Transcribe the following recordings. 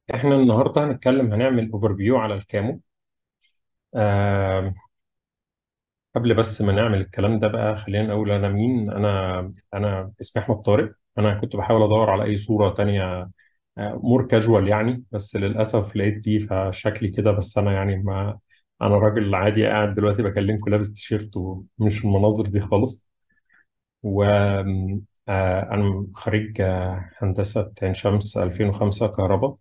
احنا النهارده هنتكلم هنعمل اوفر فيو على الكامو آه قبل بس ما نعمل الكلام ده بقى خلينا نقول انا مين انا انا اسمي احمد طارق انا كنت بحاول ادور على اي صوره تانية مور كاجوال يعني بس للاسف لقيت دي فشكلي كده بس انا يعني ما انا راجل عادي قاعد دلوقتي بكلمكم لابس تيشيرت ومش المناظر دي خالص و آه، انا خريج آه، هندسه عين شمس 2005 كهرباء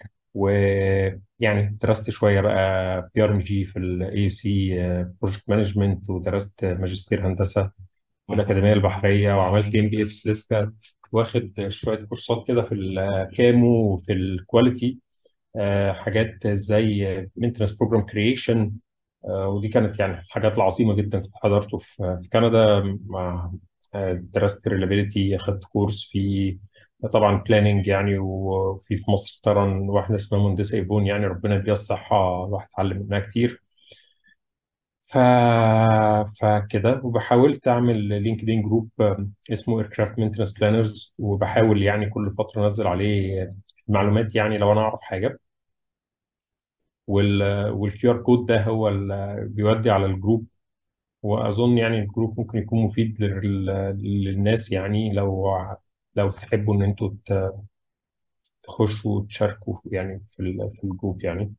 ويعني درست شويه بقى بي ار ام جي في الاي يو سي بروجكت مانجمنت ودرست ماجستير هندسه في الاكاديميه البحريه وعملت ام بي اي في سلسكا واخد شويه كورسات كده في الكامو وفي الكواليتي آه، حاجات زي مينتنس بروجرام كرييشن ودي كانت يعني الحاجات العظيمه جدا كنت حضرته في في كندا مع آه، درست ريلابيليتي اخدت كورس في طبعا بلاننج يعني وفي في مصر طبعا واحده اسمها مهندسه ايفون يعني ربنا يديها الصحه الواحد اتعلم منها كتير ف... فكده وبحاولت اعمل لينكدين جروب اسمه ايركرافت مينتنس بلانرز وبحاول يعني كل فتره انزل عليه معلومات يعني لو انا اعرف حاجه وال والكيو ار كود ده هو اللي بيودي على الجروب واظن يعني الجروب ممكن يكون مفيد لل... للناس يعني لو لو تحبوا ان انتوا ت- تخشوا وتشاركوا يعني في ال... في الجروب يعني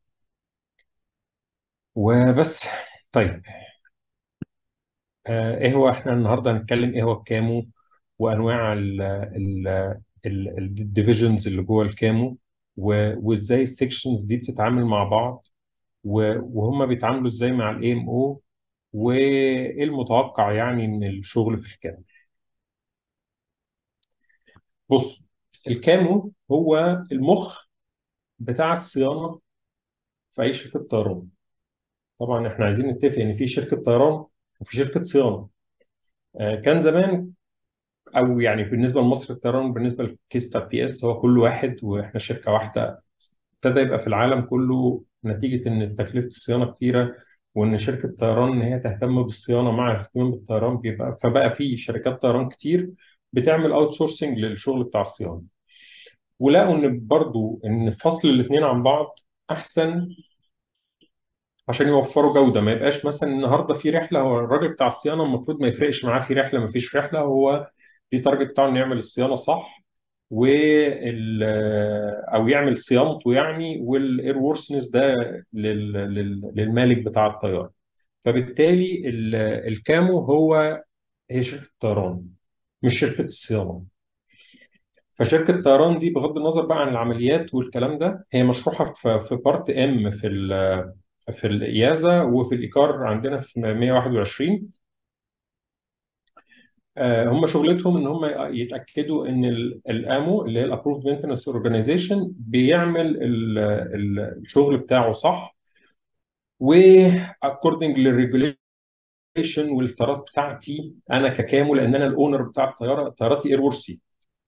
وبس طيب آه ايه هو احنا النهارده هنتكلم ايه هو الكامو وانواع ال ال الديفيجنز اللي جوه الكامو و- وازاي السكشنز دي بتتعامل مع بعض و- وهم بيتعاملوا ازاي مع الاي ام او وايه المتوقع يعني من الشغل في الكامو بص الكامو هو المخ بتاع الصيانه في اي شركه طيران طبعا احنا عايزين نتفق ان في شركه طيران وفي شركه صيانه آه، كان زمان او يعني بالنسبه لمصر الطيران بالنسبه للكيس بتاع بي اس هو كل واحد واحنا شركه واحده ابتدى يبقى في العالم كله نتيجه ان تكلفه الصيانه كتيره وان شركه طيران ان هي تهتم بالصيانه مع الاهتمام بالطيران بيبقى فبقى في شركات طيران كتير بتعمل اوت سورسنج للشغل بتاع الصيانه ولقوا ان برضو ان فصل الاثنين عن بعض احسن عشان يوفروا جوده ما يبقاش مثلا النهارده في رحله هو الراجل بتاع الصيانه المفروض ما يفرقش معاه في رحله ما فيش رحله هو في تارجت بتاعه انه يعمل الصيانه صح وال او يعمل صيانته يعني والاير وورثنس ده لل... لل... للمالك بتاع الطياره فبالتالي ال... الكامو هو هي شركه طيران مش شركه الصيانه فشركه الطيران دي بغض النظر بقى عن العمليات والكلام ده هي مشروحه في في بارت ام في ال... في الإيازة وفي الإيكار عندنا في 121 آه، هم شغلتهم ان هم يتاكدوا ان ال- الامو اللي هي الابروفد مينتنس اورجانيزيشن بيعمل ال- ال- الشغل بتاعه صح و according للريجوليشن والطيارات بتاعتي انا ككامو لان انا الاونر بتاع الطياره طياراتي اير وورسي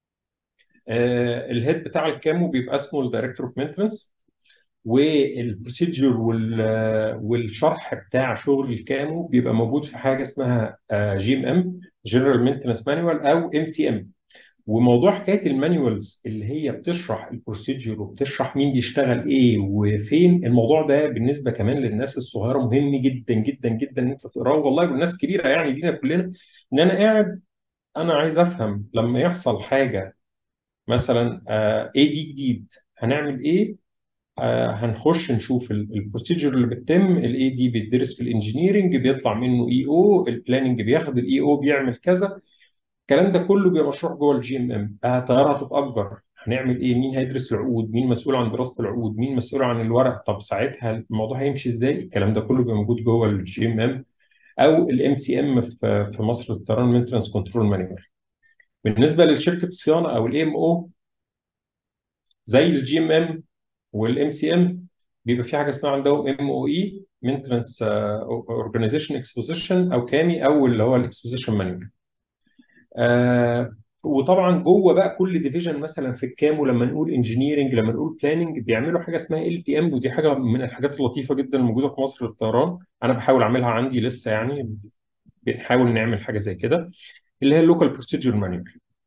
الهيد بتاع الكامو بيبقى اسمه الدايركتور اوف مينتنس والبروسيدجر والشرح بتاع شغل الكامو بيبقى موجود في حاجه اسمها جي ام ام جنرال مينتنس مانوال او ام سي ام وموضوع حكايه المانيوالز اللي هي بتشرح البروسيدجر وبتشرح مين بيشتغل ايه وفين الموضوع ده بالنسبه كمان للناس الصغيره مهم جدا جدا جدا ان انت تقراه والله والناس كبيره يعني لينا كلنا ان انا قاعد انا عايز افهم لما يحصل حاجه مثلا ايه دي جديد هنعمل ايه آه، هنخش نشوف البروسيجر اللي بتتم الاي دي بيدرس في الانجينيرنج بيطلع منه اي او البلاننج بياخد الاي او بيعمل كذا الكلام ده كله بيبقى مشروع جوه الجي ام ام آه طياره هتتاجر هنعمل ايه مين هيدرس العقود مين مسؤول عن دراسه العقود مين مسؤول عن الورق طب ساعتها الموضوع هيمشي ازاي الكلام ده كله بيبقى موجود جوه الجي ام ام او الام سي ام في في مصر الطيران مينتنس كنترول مانيوال بالنسبه لشركه الصيانه او الاي ام او زي الجي ام ام والام سي ام بيبقى في حاجه اسمها عندهم ام او اي مينتنس اورجانيزيشن اكسبوزيشن او كامي او اللي هو الاكسبوزيشن مانيوال آه وطبعا جوه بقى كل ديفيجن مثلا في الكامو لما نقول انجينيرنج لما نقول بلاننج بيعملوا حاجه اسمها ال بي ام ودي حاجه من الحاجات اللطيفه جدا الموجوده في مصر للطيران انا بحاول اعملها عندي لسه يعني بنحاول نعمل حاجه زي كده اللي هي اللوكال بروسيدجر مانيوال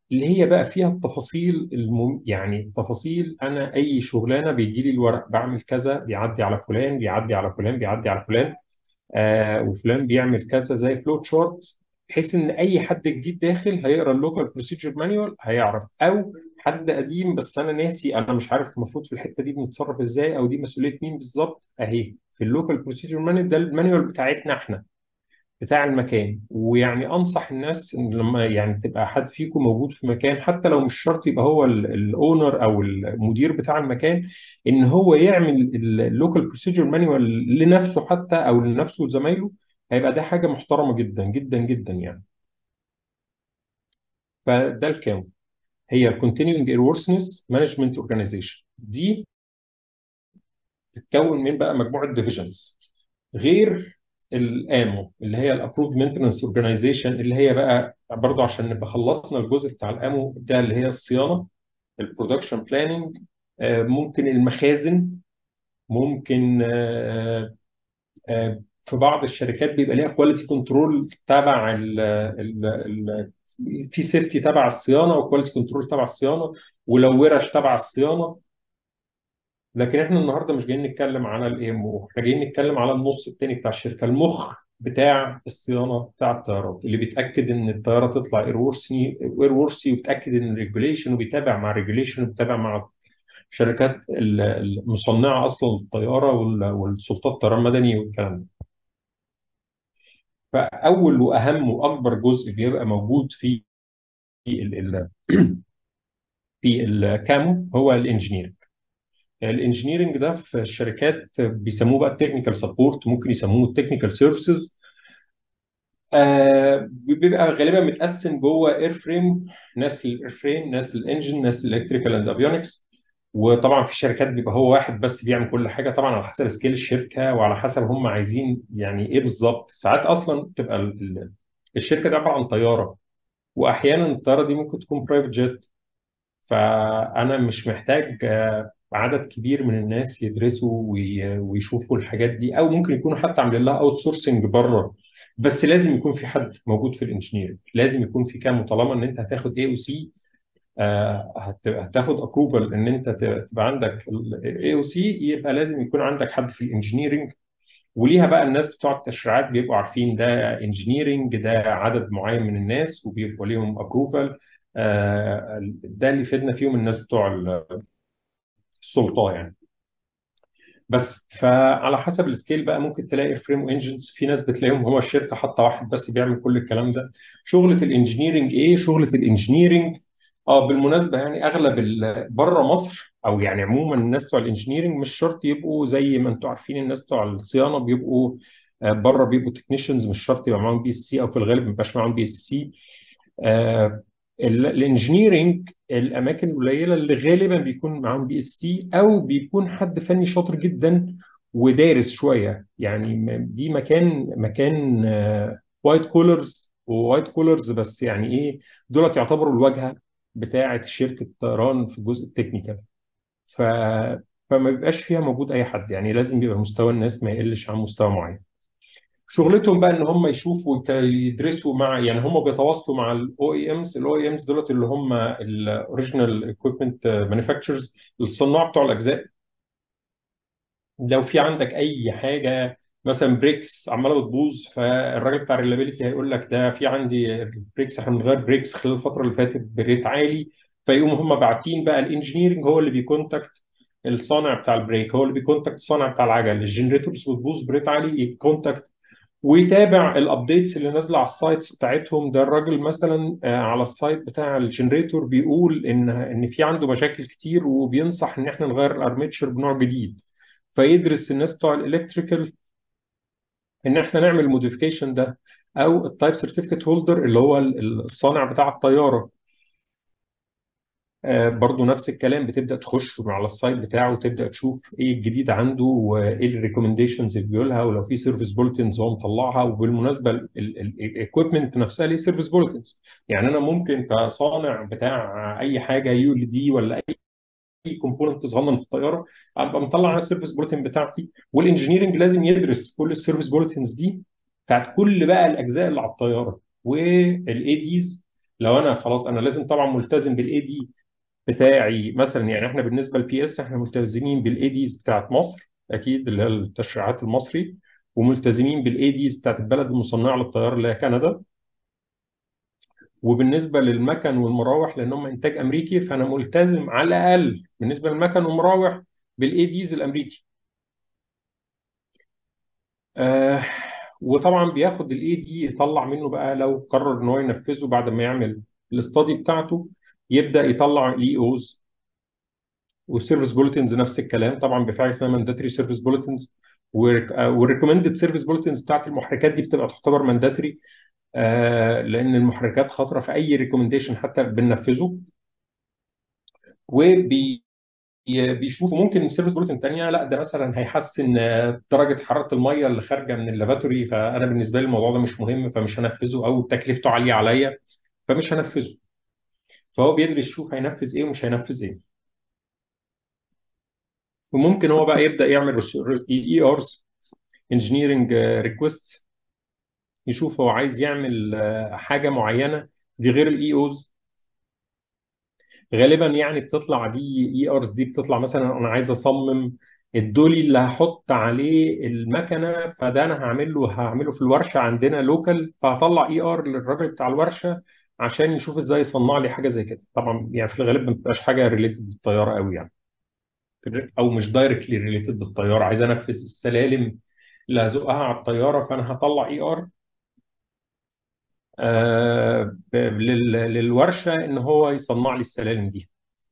اللي هي بقى فيها التفاصيل المم... يعني تفاصيل انا اي شغلانه بيجي لي الورق بعمل كذا بيعدي على فلان بيعدي على فلان بيعدي على فلان آه وفلان بيعمل كذا زي فلو تشارت بحيث ان اي حد جديد داخل هيقرا اللوكال بروسيجر مانيوال هيعرف او حد قديم بس انا ناسي انا مش عارف المفروض في الحته دي بنتصرف ازاي او دي مسؤوليه مين بالظبط اهي في اللوكال بروسيجر مانيوال ده المانيوال بتاعتنا احنا بتاع المكان ويعني انصح الناس ان لما يعني تبقى حد فيكم موجود في مكان حتى لو مش شرط يبقى هو الاونر او المدير بتاع المكان ان هو يعمل اللوكال بروسيجر مانيوال لنفسه حتى او لنفسه وزمايله هيبقى ده حاجه محترمه جدا جدا جدا يعني فده الكام هي الكونتينيوينج ايرورسنس مانجمنت اورجانيزيشن دي تتكون من بقى مجموعه ديفيجنز غير الامو اللي هي الابروفد مينتنس اورجانيزيشن اللي هي بقى برضو عشان نبقى خلصنا الجزء بتاع الامو ده اللي هي الصيانه البرودكشن بلاننج ممكن المخازن ممكن آه، آه، في بعض الشركات بيبقى ليها كواليتي كنترول تبع ال ال ال في سيفتي تبع الصيانه وكواليتي كنترول تبع الصيانه ولو ورش تبع الصيانه لكن احنا النهارده مش جايين نتكلم على الاي ام او احنا جايين نتكلم على النص الثاني بتاع الشركه المخ بتاع الصيانه بتاع الطيارات اللي بيتاكد ان الطياره تطلع ايرورسي ايرورسي وبيتاكد ان الريجوليشن وبيتابع مع الريجوليشن وبيتابع مع الشركات المصنعه اصلا للطياره والسلطات الطيران المدني والكلام ده. فاول واهم واكبر جزء بيبقى موجود في ال في الكامو هو الانجينيرنج الانجينيرنج ده في الشركات بيسموه بقى التكنيكال سبورت ممكن يسموه التكنيكال سيرفيسز آه بيبقى غالبا متقسم جوه اير فريم ناس للاير فريم ناس للانجن ناس للالكتريكال اند افيونكس وطبعا في شركات بيبقى هو واحد بس بيعمل كل حاجه طبعا على حسب سكيل الشركه وعلى حسب هم عايزين يعني ايه بالظبط ساعات اصلا بتبقى الشركه دي عباره عن طياره واحيانا الطياره دي ممكن تكون برايفت جيت فانا مش محتاج عدد كبير من الناس يدرسوا ويشوفوا الحاجات دي او ممكن يكونوا حتى عاملين لها اوت سورسنج بره بس لازم يكون في حد موجود في الانجينيرنج لازم يكون في كام طالما ان انت هتاخد اي او سي هتاخد ابروفال ان انت تبقى عندك الاي او سي يبقى لازم يكون عندك حد في الانجينيرنج وليها بقى الناس بتوع التشريعات بيبقوا عارفين ده انجينيرنج ده عدد معين من الناس وبيبقوا ليهم ابروفال ده اللي فدنا فيهم الناس بتوع السلطه يعني بس فعلى حسب السكيل بقى ممكن تلاقي فريم وانجنز في ناس بتلاقيهم هو الشركه حاطه واحد بس بيعمل كل الكلام ده شغله الانجينيرنج ايه شغله الانجينيرنج اه بالمناسبه يعني اغلب بره مصر او يعني عموما الناس بتوع الانجينيرنج مش شرط يبقوا زي ما انتم عارفين الناس بتوع الصيانه بيبقوا بره بيبقوا تكنيشنز مش شرط يبقى معاهم بي اس سي او في الغالب ما بيبقاش معاهم بي اس سي الانجينيرنج الاماكن القليله اللي غالبا بيكون معاهم بي اس سي او بيكون حد فني شاطر جدا ودارس شويه يعني دي مكان مكان وايت كولرز ووايت كولرز بس يعني ايه دولت يعتبروا الواجهه بتاعه شركه طيران في الجزء التكنيكال ف فما بيبقاش فيها موجود اي حد يعني لازم يبقى مستوى الناس ما يقلش عن مستوى معين شغلتهم بقى ان هم يشوفوا يدرسوا مع يعني هم بيتواصلوا مع الاو اي امز الاو اي امز دولت اللي هم الاوريجينال ايكويبمنت مانيفاكتشرز الصناع بتوع الاجزاء لو في عندك اي حاجه مثلا بريكس عماله بتبوظ فالراجل بتاع الريلابيلتي هيقول لك ده في عندي بريكس احنا بنغير بريكس خلال الفتره اللي فاتت بريت عالي فيقوموا هم باعتين بقى الانجينيرنج هو اللي بيكونتاكت الصانع بتاع البريك هو اللي بيكونتاكت الصانع بتاع العجل الجنريتورز بتبوظ بريت عالي يكونتاكت ويتابع الابديتس اللي نازله على السايتس بتاعتهم ده الراجل مثلا على السايت بتاع الجنريتور بيقول ان ان في عنده مشاكل كتير وبينصح ان احنا نغير الارميتشر بنوع جديد فيدرس الناس بتوع الالكتريكال ان احنا نعمل موديفيكيشن ده او التايب سيرتيفيكت هولدر اللي هو الصانع بتاع الطياره آه برضو نفس الكلام بتبدا تخش على السايت بتاعه وتبدا تشوف ايه الجديد عنده وايه الريكومنديشنز اللي بيقولها ولو في سيرفيس بولتنز هو مطلعها وبالمناسبه الايكويبمنت نفسها ليه سيرفيس بولتنز يعني انا ممكن كصانع بتاع اي حاجه يو ال دي ولا اي اي كومبوننت صغنن في الطياره ابقى مطلع على السيرفيس بولتن بتاعتي والانجينيرنج لازم يدرس كل السيرفيس بولتنز دي بتاعت كل بقى الاجزاء اللي على الطياره والاي ديز لو انا خلاص انا لازم طبعا ملتزم بالاي دي بتاعي مثلا يعني احنا بالنسبه للبي اس احنا ملتزمين بالاي ديز بتاعت مصر اكيد اللي هي التشريعات المصري وملتزمين بالاي ديز بتاعت البلد المصنعه للطيار اللي هي كندا وبالنسبه للمكن والمراوح لان هم انتاج امريكي فانا ملتزم على الاقل بالنسبه للمكن والمراوح بالاي ديز الامريكي آه وطبعا بياخد الاي دي يطلع منه بقى لو قرر ان هو ينفذه بعد ما يعمل الاستادي بتاعته يبدا يطلع الاي اوز والسيرفيس بوليتنز نفس الكلام طبعا بفعل اسمها مانداتري سيرفيس بوليتنز والريكومندد سيرفيس بوليتنز بتاعت المحركات دي بتبقى تعتبر مانداتري آه لان المحركات خطره في اي ريكومنديشن حتى بننفذه وبي بيشوفوا ممكن السيرفيس بوليتن الثانيه لا ده مثلا هيحسن درجه حراره الميه اللي خارجه من اللافاتوري فانا بالنسبه لي الموضوع ده مش مهم فمش هنفذه او تكلفته عاليه عليا فمش هنفذه فهو بيدرس يشوف هينفذ ايه ومش هينفذ ايه وممكن هو بقى يبدا يعمل اي ارز انجينيرنج ريكويست يشوف هو عايز يعمل حاجه معينه دي غير الاي اوز غالبا يعني بتطلع دي اي ارز دي بتطلع مثلا انا عايز اصمم الدولي اللي هحط عليه المكنه فده انا هعمل له هعمله في الورشه عندنا لوكال فهطلع اي ار للراجل بتاع الورشه عشان يشوف ازاي يصنع لي حاجه زي كده طبعا يعني في الغالب ما بتبقاش حاجه ريليتد بالطياره قوي يعني او مش دايركتلي ريليتد بالطياره عايز انفذ السلالم اللي هزقها على الطياره فانا هطلع اي ار آه للورشه ان هو يصنع لي السلالم دي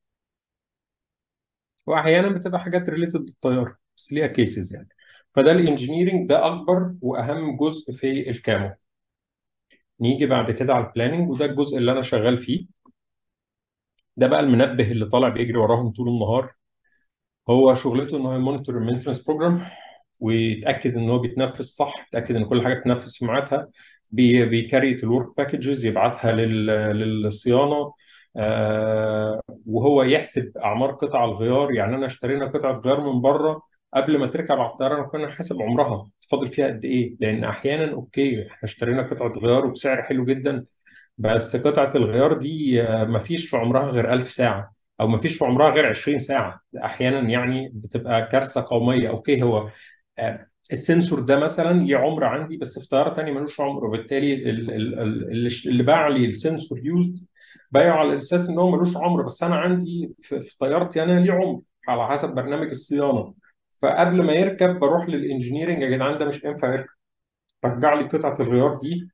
واحيانا بتبقى حاجات ريليتد بالطياره بس ليها كيسز يعني فده الانجينيرنج ده اكبر واهم جزء في الكامو نيجي بعد كده على البلاننج وده الجزء اللي انا شغال فيه ده بقى المنبه اللي طالع بيجري وراهم طول النهار هو شغلته ان هو يمونيتور المينتنس بروجرام ويتاكد ان هو بيتنفذ صح يتاكد ان كل حاجه بتنفذ في ميعادها بيكريت الورك باكجز يبعتها للصيانه آه وهو يحسب اعمار قطع الغيار يعني انا اشترينا قطعه غيار من بره قبل ما تركب على الطياره انا كنا حاسب عمرها فاضل فيها قد ايه لان احيانا اوكي احنا اشترينا قطعه غيار وبسعر حلو جدا بس قطعه الغيار دي ما فيش في عمرها غير 1000 ساعه او ما فيش في عمرها غير 20 ساعه احيانا يعني بتبقى كارثه قوميه اوكي هو آه السنسور ده مثلا ليه عمر عندي بس في طياره ثانيه ملوش عمر وبالتالي اللي باع لي السنسور يوزد بايعه على اساس ان هو ملوش عمر بس انا عندي في, في طيارتي انا ليه عمر على حسب برنامج الصيانه فقبل ما يركب بروح للانجينيرنج يا جدعان ده مش هينفع يركب رجع لي قطعه الغيار دي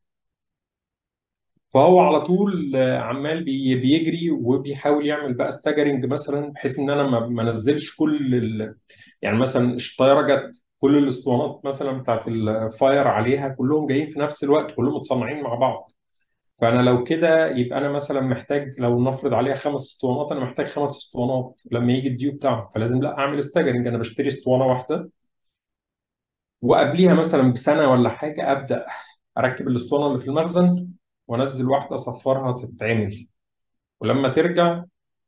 فهو على طول عمال بيجري وبيحاول يعمل بقى ستاجرنج مثلا بحيث ان انا ما انزلش كل ال... يعني مثلا الطياره جت كل الاسطوانات مثلا بتاعت الفاير عليها كلهم جايين في نفس الوقت كلهم متصنعين مع بعض فانا لو كده يبقى انا مثلا محتاج لو نفرض عليها خمس اسطوانات انا محتاج خمس اسطوانات لما يجي الديو بتاعهم فلازم لا اعمل ستاجرنج انا بشتري اسطوانه واحده وقبليها مثلا بسنه ولا حاجه ابدا اركب الاسطوانه اللي في المخزن وانزل واحده اصفرها تتعمل ولما ترجع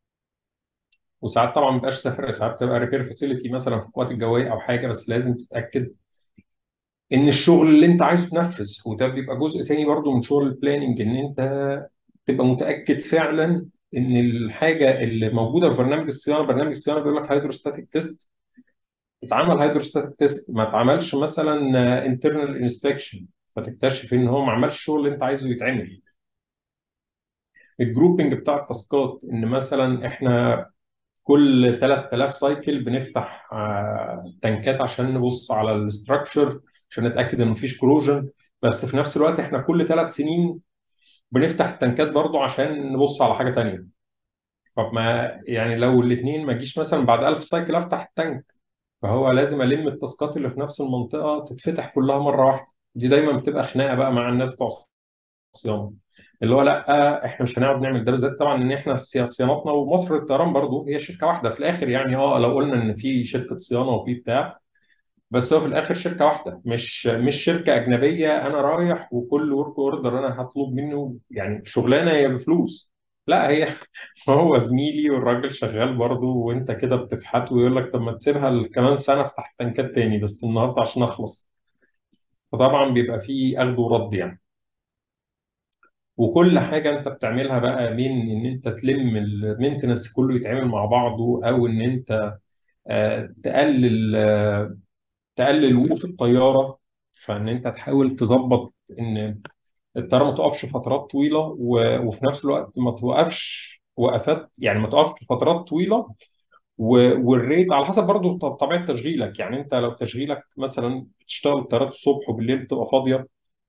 وساعات طبعا ما بيبقاش سفر ساعات بتبقى ريبير فاسيلتي مثلا في القوات الجويه او حاجه بس لازم تتاكد ان الشغل اللي انت عايزه تنفذ وده بيبقى جزء تاني برضو من شغل البلاننج ان انت تبقى متاكد فعلا ان الحاجه اللي موجوده في برنامج الصيانه برنامج الصيانه بيقول لك هيدروستاتيك تيست اتعمل هيدروستاتيك تيست ما اتعملش مثلا انترنال انسبكشن فتكتشف ان هو ما عملش الشغل اللي انت عايزه يتعمل الجروبنج بتاع التاسكات ان مثلا احنا كل 3000 سايكل بنفتح تنكات عشان نبص على الاستراكشر عشان نتاكد ان مفيش كروجن بس في نفس الوقت احنا كل ثلاث سنين بنفتح التنكات برضو عشان نبص على حاجه ثانيه طب ما يعني لو الاثنين ما جيش مثلا بعد 1000 سايكل افتح التانك فهو لازم الم التاسكات اللي في نفس المنطقه تتفتح كلها مره واحده دي دايما بتبقى خناقه بقى مع الناس بتوع الصيانه اللي هو لا احنا مش هنقعد نعمل ده بالذات طبعا ان احنا صيانتنا ومصر للطيران برضو هي شركه واحده في الاخر يعني اه لو قلنا ان في شركه صيانه وفي بتاع بس هو في الاخر شركه واحده مش مش شركه اجنبيه انا رايح وكل ورك اوردر انا هطلب منه يعني شغلانه هي بفلوس لا هي هو زميلي والراجل شغال برضه وانت كده بتفحت ويقول لك طب ما تسيبها كمان سنه افتح تنكات تاني بس النهارده عشان اخلص فطبعا بيبقى فيه اخذ ورد يعني وكل حاجه انت بتعملها بقى من ان انت تلم المينتنس كله يتعمل مع بعضه او ان انت آه، تقلل آه، تقلل وقوف الطياره فان انت تحاول تظبط ان الطياره ما تقفش فترات طويله و- وفي نفس الوقت ما توقفش وقفات يعني ما تقفش فترات طويله و- والريت على حسب برضو ط- طبيعه تشغيلك يعني انت لو تشغيلك مثلا بتشتغل الطيارات الصبح وبالليل بتبقى فاضيه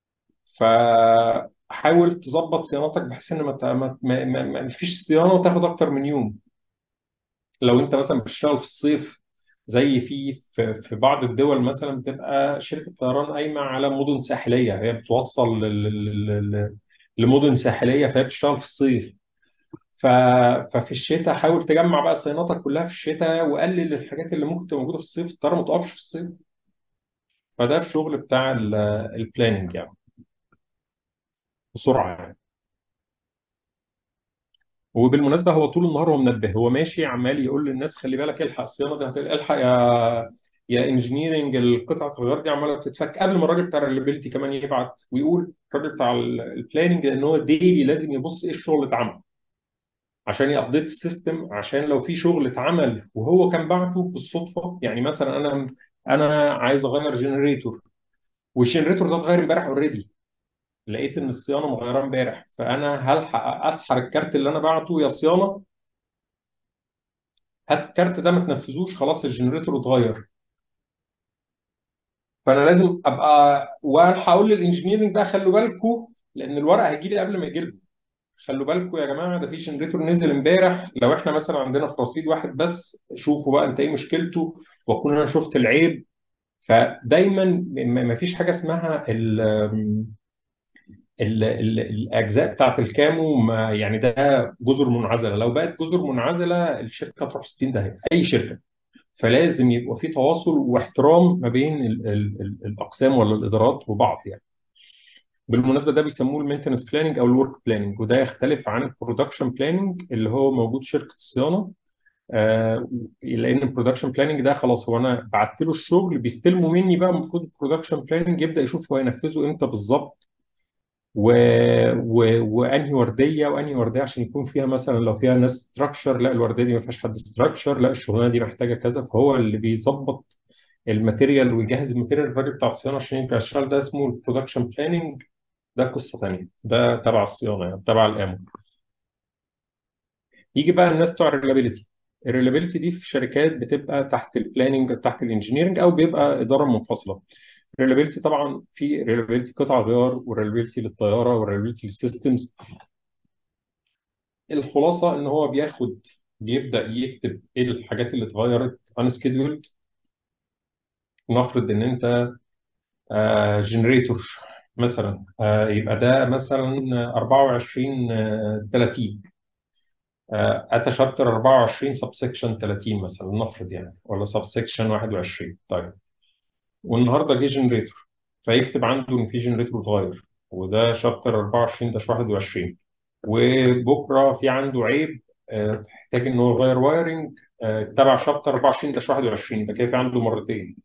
فحاول تظبط صيانتك بحيث ان ما ت- ما ما- ما- ما فيش صيانه وتاخد اكتر من يوم لو انت مثلا بتشتغل في الصيف زي في في في بعض الدول مثلا بتبقى شركه طيران قايمه على مدن ساحليه هي بتوصل لل- لل- لل- لمدن ساحليه فهي بتشتغل في الصيف ف... ففي الشتاء حاول تجمع بقى صياناتك كلها في الشتاء وقلل الحاجات اللي ممكن تبقى موجوده في الصيف الطياره ما تقفش في الصيف فده الشغل بتاع البلاننج يعني بسرعه يعني وبالمناسبه هو طول النهار هو منبه هو ماشي عمال يقول للناس خلي بالك الحق الصيانه دي هت- الحق يا يا انجينيرنج القطعه الغيار دي عماله بتتفك قبل ما الراجل بتاع الريلابيلتي كمان يبعت ويقول الراجل بتاع البلاننج ان هو ديلي لازم يبص ايه الشغل اللي اتعمل عشان يابديت السيستم عشان لو في شغل اتعمل وهو كان بعته بالصدفه يعني مثلا انا انا عايز اغير جنريتور والجنريتور ده اتغير امبارح اوريدي لقيت ان الصيانه مغيره امبارح فانا هلحق اسحر الكارت اللي انا بعته يا صيانه هات الكارت ده ما تنفذوش خلاص الجنريتور اتغير فانا لازم ابقى والحق اقول للانجنييرنج بقى خلوا بالكم لان الورق هيجي لي قبل ما يجي لكم خلوا بالكم يا جماعه ده في جنريتور نزل امبارح لو احنا مثلا عندنا في رصيد واحد بس شوفوا بقى انت ايه مشكلته واكون انا شفت العيب فدايما ما فيش حاجه اسمها ال ال ال الاجزاء بتاعت الكامو ما يعني ده جزر منعزله لو بقت جزر منعزله الشركه تروح في 60 داهيه اي شركه فلازم يبقى في تواصل واحترام ما بين ال ال ال الاقسام ولا الادارات وبعض يعني بالمناسبه ده بيسموه المينتنس بلاننج او الورك بلاننج وده يختلف عن البرودكشن بلاننج اللي هو موجود في شركه الصيانه آه لان البرودكشن بلاننج ده خلاص هو انا بعت له الشغل بيستلموا مني بقى المفروض البرودكشن بلاننج يبدا يشوف هو ينفذه امتى بالظبط و... و... وانهي ورديه وانهي ورديه عشان يكون فيها مثلا لو فيها ناس ستراكشر لا الورديه دي ما فيهاش حد ستراكشر لا الشغلانه دي محتاجه كذا فهو اللي بيظبط الماتيريال ويجهز الماتيريال الراجل بتاع الصيانه عشان يبقى الشغل ده اسمه البرودكشن بلاننج ده قصه ثانيه ده تبع الصيانه يعني تبع الامن يجي بقى الناس بتوع الريلابيلتي الريلابيلتي دي في شركات بتبقى تحت البلاننج تحت الانجينيرنج او بيبقى اداره منفصله الريلابيلتي طبعا في ريلابيلتي قطع غيار وريلابيلتي للطياره وريلابيلتي للسيستمز الخلاصه ان هو بياخد بيبدا يكتب ايه الحاجات اللي اتغيرت unscheduled نفرض ان انت جنريتور مثلا آه، يبقى ده مثلا 24 آه، 30 اتى شابتر 24 سب سكشن 30 مثلا نفرض يعني ولا سب سكشن 21 طيب والنهارده جه جنريتور فيكتب عنده ان في جنريتور اتغير وده شابتر 24 ده 21 وبكره في عنده عيب آه، تحتاج ان هو يغير وايرنج آه، تبع شابتر 24 ده 21 يبقى كده في عنده مرتين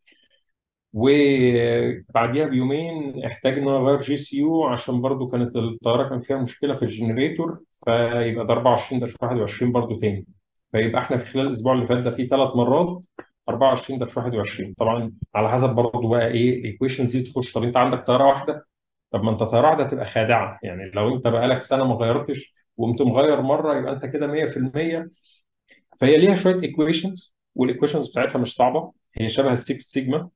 وبعديها بيومين احتاج ان هو يغير جي سي يو عشان برضو كانت الطياره كان فيها مشكله في الجنريتور فيبقى ده 24 ده 21 برضو تاني فيبقى احنا في خلال الاسبوع اللي فات ده في ثلاث مرات 24 ده 21 طبعا على حسب برضو بقى ايه الايكويشنز دي تخش طب انت عندك طياره واحده طب ما انت طياره واحده تبقى خادعه يعني لو انت بقالك سنه ما غيرتش وقمت مغير مره يبقى انت كده 100% فهي ليها شويه ايكويشنز والايكويشنز بتاعتها مش صعبه هي شبه السكس سيجما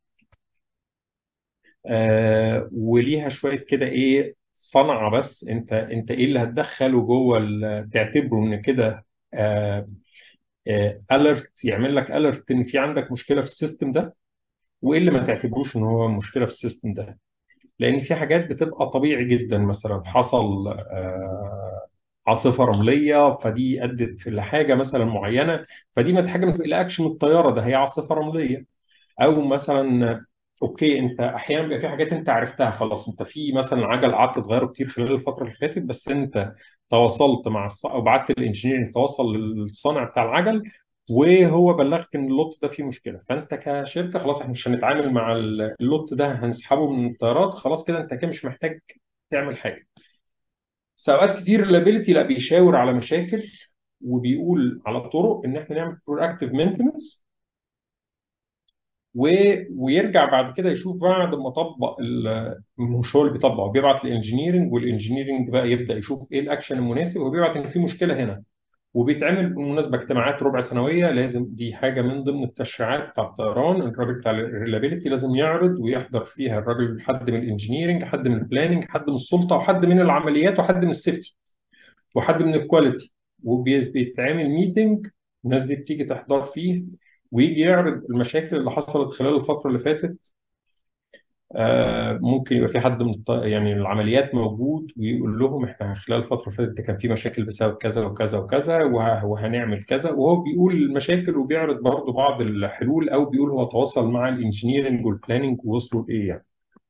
آه وليها شويه كده ايه صنعه بس انت انت ايه اللي هتدخله جوه ال- تعتبره ان كده آه آه اليرت يعمل لك اليرت ان في عندك مشكله في السيستم ده وايه اللي ما تعتبروش ان هو مشكله في السيستم ده لان في حاجات بتبقى طبيعي جدا مثلا حصل آه عاصفه رمليه فدي ادت في لحاجه مثلا معينه فدي ما حاجه ما تقلقكش من الطياره ده هي عاصفه رمليه او مثلا اوكي انت احيانا بيبقى في حاجات انت عرفتها خلاص انت في مثلا عجل قعدت تغيره كتير خلال الفتره اللي فاتت بس انت تواصلت مع الص... او بعت الانجينير تواصل للصانع بتاع العجل وهو بلغك ان اللوت ده فيه مشكله فانت كشركه خلاص احنا مش هنتعامل مع اللوت ده هنسحبه من الطيارات خلاص كده انت كده مش محتاج تعمل حاجه بس اوقات كتير الريلابيلتي لا بيشاور على مشاكل وبيقول على طرق ان احنا نعمل برواكتيف مينتنس و... ويرجع بعد كده يشوف بعد ما طبق ال... مش هو اللي بيطبق بيبعت الانجينيرنج والانجينيرنج بقى يبدا يشوف ايه الاكشن المناسب وبيبعت ان في مشكله هنا وبيتعمل بالمناسبه اجتماعات ربع سنويه لازم دي حاجه من ضمن التشريعات بتاع الطيران الراجل بتاع الريلابيلتي لازم يعرض ويحضر فيها الراجل حد من الانجينيرنج حد من البلاننج حد من السلطه وحد من العمليات وحد من السيفتي وحد من الكواليتي وبيتعمل ميتنج الناس دي بتيجي تحضر فيه ويجي يعرض المشاكل اللي حصلت خلال الفتره اللي فاتت آه، ممكن يبقى في حد من الط- يعني العمليات موجود ويقول لهم احنا خلال الفتره اللي فاتت كان في مشاكل بسبب كذا وكذا وكذا وه- وهنعمل كذا وهو بيقول المشاكل وبيعرض برضه بعض الحلول او بيقول هو تواصل مع الانجينيرنج والبلاننج ووصلوا لايه يعني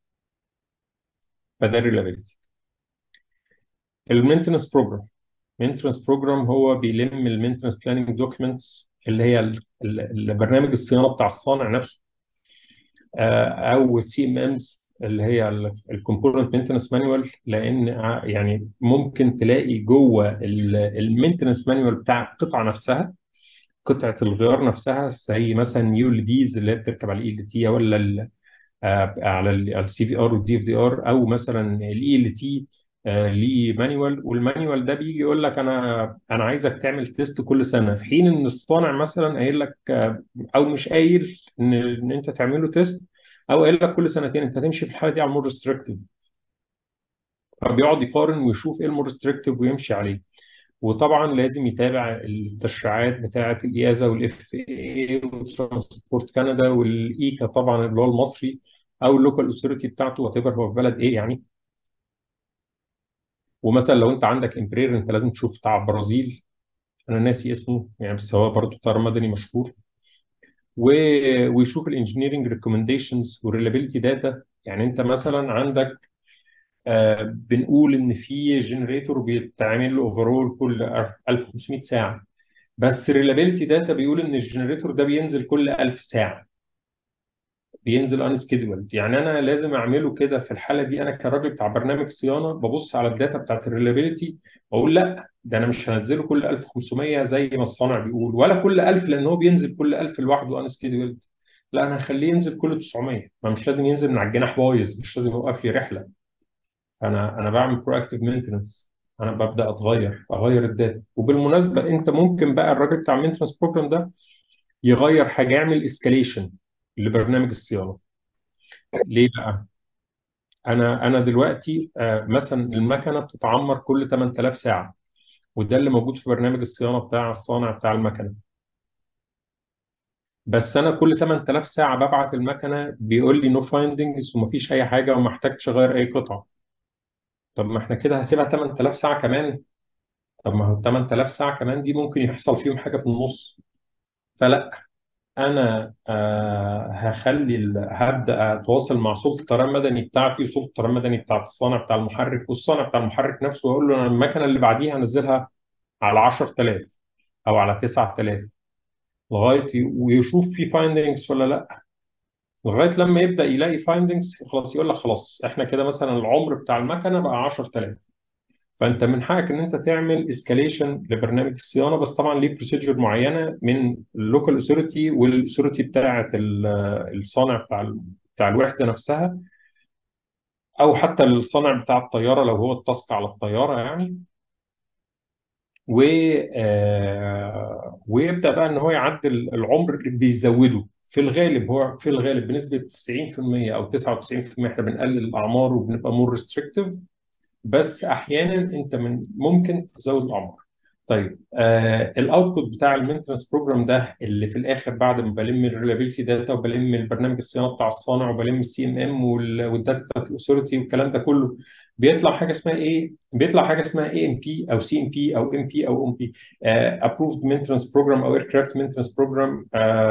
فده الريلابيلتي المينتنس بروجرام المينتنس بروجرام هو بيلم المينتنس بلاننج دوكيومنتس اللي هي ال- ال- البرنامج الصيانه بتاع الصانع نفسه آه، او السي ام امز اللي هي الكومبوننت مينتنس مانوال لان ع- يعني ممكن تلاقي جوه المينتنس مانوال بتاع القطعه نفسها قطعه الغيار نفسها زي مثلا يو ال ديز اللي هي بتركب على الاي ال تي ولا ال- آه، على السي في ار والدي اف دي ار او مثلا الاي ال تي ليه مانيوال والمانيوال ده بيجي يقول لك انا انا عايزك تعمل تيست كل سنه في حين ان الصانع مثلا قايل لك آه، او مش قايل ان ان انت تعمل له تيست او قايل لك كل سنتين انت هتمشي في الحاله دي على المور ريستريكتيف فبيقعد يقارن ويشوف ايه المور ريستريكتيف ويمشي عليه وطبعا لازم يتابع التشريعات بتاعه الايازا والاف اي وترانسبورت كندا والايكا طبعا اللي هو المصري او اللوكال اوثوريتي بتاعته وات ايفر هو في بلد ايه يعني ومثلا لو انت عندك امبرير انت لازم تشوف بتاع البرازيل انا ناسي اسمه يعني بس هو برضه طيار مدني مشهور و... ويشوف الانجينيرنج ريكومنديشنز والريلابيلتي داتا يعني انت مثلا عندك آه بنقول ان في جنريتور بيتعمل له اوفرول كل 1500 ساعه بس الريلابيلتي داتا بيقول ان الجنريتور ده بينزل كل 1000 ساعه بينزل ان سكيدولد يعني انا لازم اعمله كده في الحاله دي انا كراجل بتاع برنامج صيانه ببص على الداتا بتاعت الريلابيلتي واقول لا ده انا مش هنزله كل 1500 زي ما الصانع بيقول ولا كل 1000 لان هو بينزل كل 1000 لوحده ان سكيدولد لا انا هخليه ينزل كل 900 ما مش لازم ينزل من على الجناح بايظ مش لازم يوقف لي رحله انا انا بعمل برو اكتيف مينتنس انا ببدا اتغير اغير الداتا وبالمناسبه انت ممكن بقى الراجل بتاع المينتنس بروجرام ده يغير حاجه يعمل اسكاليشن لبرنامج الصيانه ليه بقى؟ انا انا دلوقتي آه، مثلا المكنه بتتعمر كل 8000 ساعه وده اللي موجود في برنامج الصيانه بتاع الصانع بتاع المكنه بس انا كل 8000 ساعه ببعت المكنه بيقول لي نو فايندنجز ومفيش اي حاجه وما احتاجش اغير اي قطعه طب ما احنا كده هسيبها 8000 ساعه كمان طب ما هو 8000 ساعه كمان دي ممكن يحصل فيهم حاجه في النص فلا انا آه هخلي ال- هبدا اتواصل مع سلطه الطيران المدني بتاعتي وسلطه الطيران المدني بتاعت الصانع بتاع المحرك والصانع بتاع المحرك نفسه واقول له انا المكنه اللي بعديها هنزلها على 10000 او على 9000 لغايه ي- ويشوف في فايندنجز ولا لا لغايه لما يبدا يلاقي فايندنجز خلاص يقول لك خلاص احنا كده مثلا العمر بتاع المكنه بقى 10000 فانت من حقك ان انت تعمل اسكاليشن لبرنامج الصيانه بس طبعا ليه بروسيجر معينه من اللوكال اوثوريتي والاثوريتي بتاعه ال- الصانع بتاع ال- بتاع الوحده نفسها او حتى الصانع بتاع الطياره لو هو التاسك على الطياره يعني و آه، ويبدا بقى ان هو يعدل العمر اللي بيزوده في الغالب هو في الغالب بنسبه 90% او 99% احنا بنقلل الاعمار وبنبقى مور ريستريكتيف بس احيانا انت من ممكن تزود العمر طيب آه الاوتبوت بتاع المينتنس بروجرام ده اللي في الاخر بعد ما بلم الريلابيلتي داتا وبلم البرنامج الصيانه بتاع الصانع وبلم السي ام ام والداتا بتاعت الاثوريتي والكلام ده كله بيطلع حاجه اسمها ايه؟ بيطلع حاجه اسمها اي ام بي او سي ام بي او ام بي او ام بي ابروفد مينتنس بروجرام او اير كرافت مينتنس بروجرام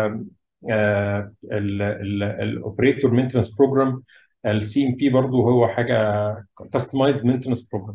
الاوبريتور مينتنس بروجرام السي ام بي برضه هو حاجه كاستمايزد مينتنس بروجرام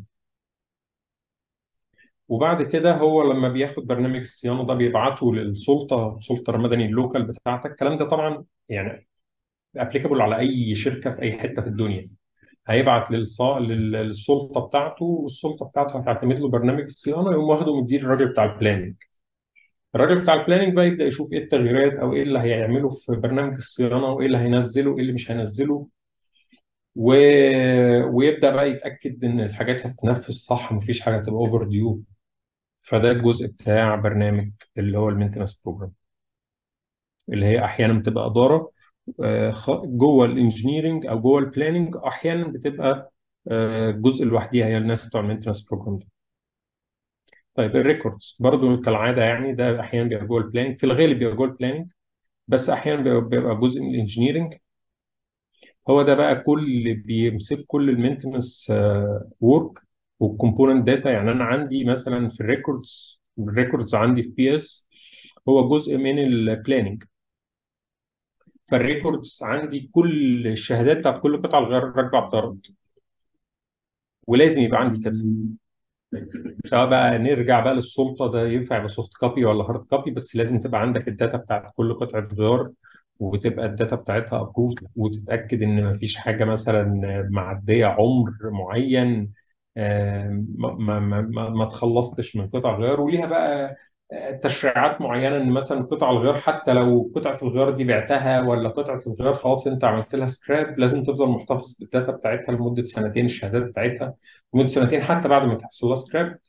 وبعد كده هو لما بياخد برنامج الصيانه ده بيبعته للسلطه السلطه المدني اللوكال بتاعتك الكلام ده طبعا يعني ابليكابل على اي شركه في اي حته في الدنيا هيبعت للصا... لل- للسلطه بتاعته والسلطه بتاعته هتعتمد له برنامج الصيانه يقوم واخده مديه للراجل بتاع البلاننج الراجل بتاع البلاننج بقى يبدا يشوف ايه التغييرات او ايه اللي هيعمله في برنامج الصيانه وايه اللي هينزله وايه اللي مش هينزله و... ويبدا بقى يتاكد ان الحاجات هتتنفذ صح مفيش حاجه تبقى اوفر ديو فده الجزء بتاع برنامج اللي هو المينتنس بروجرام اللي هي احيانا بتبقى اداره آه، خ- جوه الانجينيرنج او جوه البلاننج احيانا بتبقى آه، جزء لوحدها هي الناس بتوع المينتنس بروجرام ده طيب الريكوردز برضو كالعاده يعني ده احيانا بيبقى جوه البلاننج في الغالب بيبقى جوه البلاننج بس احيانا بيبقى بيبقى جزء من الانجينيرنج هو ده بقى كل اللي بيمسك كل المينتنس ورك والكومبوننت داتا يعني انا عندي مثلا في الريكوردز الريكوردز عندي في بي اس هو جزء من البلاننج فالريكوردز عندي كل الشهادات بتاعت كل قطعه الغيار راكبه على الضرب ولازم يبقى عندي كده سواء بقى نرجع بقى للسلطه ده ينفع يبقى سوفت كوبي ولا هارد كوبي بس لازم تبقى عندك الداتا بتاعت كل قطعه غيار وتبقى الداتا بتاعتها ابروفد وتتاكد ان مفيش حاجه مثلا معديه عمر معين آه، ما ما ما ما ما تخلصتش من قطع غيار وليها بقى آه، تشريعات معينه ان مثلا قطع الغيار حتى لو قطعه الغيار دي بعتها ولا قطعه الغيار خلاص انت عملت لها سكراب لازم تفضل محتفظ بالداتا بتاعتها لمده سنتين الشهادات بتاعتها لمده سنتين حتى بعد ما تحصل لها سكراب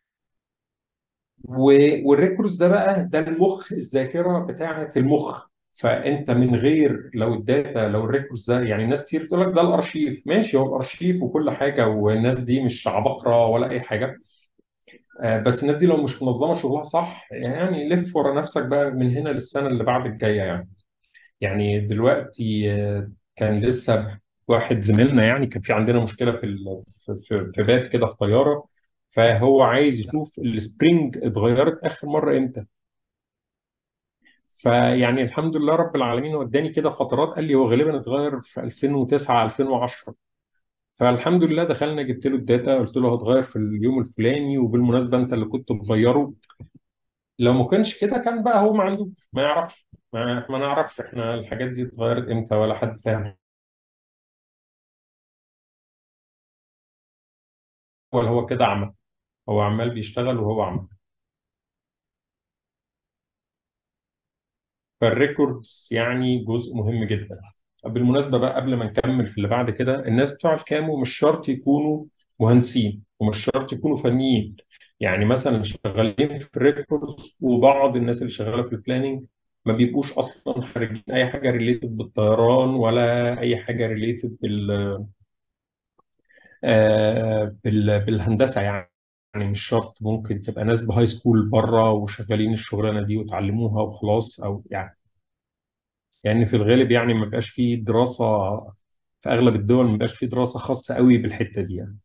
و- والريكوردز ده بقى ده المخ الذاكره بتاعه المخ فانت من غير لو الداتا لو الريكوردز ده يعني ناس كتير بتقول لك ده الارشيف ماشي هو الارشيف وكل حاجه والناس دي مش عباقره ولا اي حاجه آه، بس الناس دي لو مش منظمه شغلها صح يعني لف ورا نفسك بقى من هنا للسنه اللي بعد الجايه يعني يعني دلوقتي آه، كان لسه واحد زميلنا يعني كان في عندنا مشكله في ال- في في في باب كده في طياره فهو عايز يشوف السبرينج اتغيرت اخر مره امتى فيعني الحمد لله رب العالمين وداني كده فترات قال لي هو غالبا اتغير في 2009 2010 فالحمد لله دخلنا جبت له الداتا قلت له هتغير في اليوم الفلاني وبالمناسبه انت اللي كنت مغيره لو ما كانش كده كان بقى هو ما عنده ما يعرفش ما, ما نعرفش احنا الحاجات دي اتغيرت امتى ولا حد فاهم ولا هو كده عمل هو عمال بيشتغل وهو عمل فالريكوردز يعني جزء مهم جدا بالمناسبة بقى قبل ما نكمل في اللي بعد كده الناس بتوع الكامو مش شرط يكونوا مهندسين ومش شرط يكونوا فنيين يعني مثلا شغالين في الريكوردز وبعض الناس اللي شغالة في البلاننج ما بيبقوش اصلا خارجين اي حاجه ريليتد بالطيران ولا اي حاجه ريليتد بال آه، بال- بالهندسه يعني يعني مش شرط ممكن تبقى ناس بهاي سكول بره وشغالين الشغلانه دي وتعلموها وخلاص او يعني يعني في الغالب يعني ما بيبقاش فيه دراسه في اغلب الدول ما بيبقاش فيه دراسه خاصه قوي بالحته دي يعني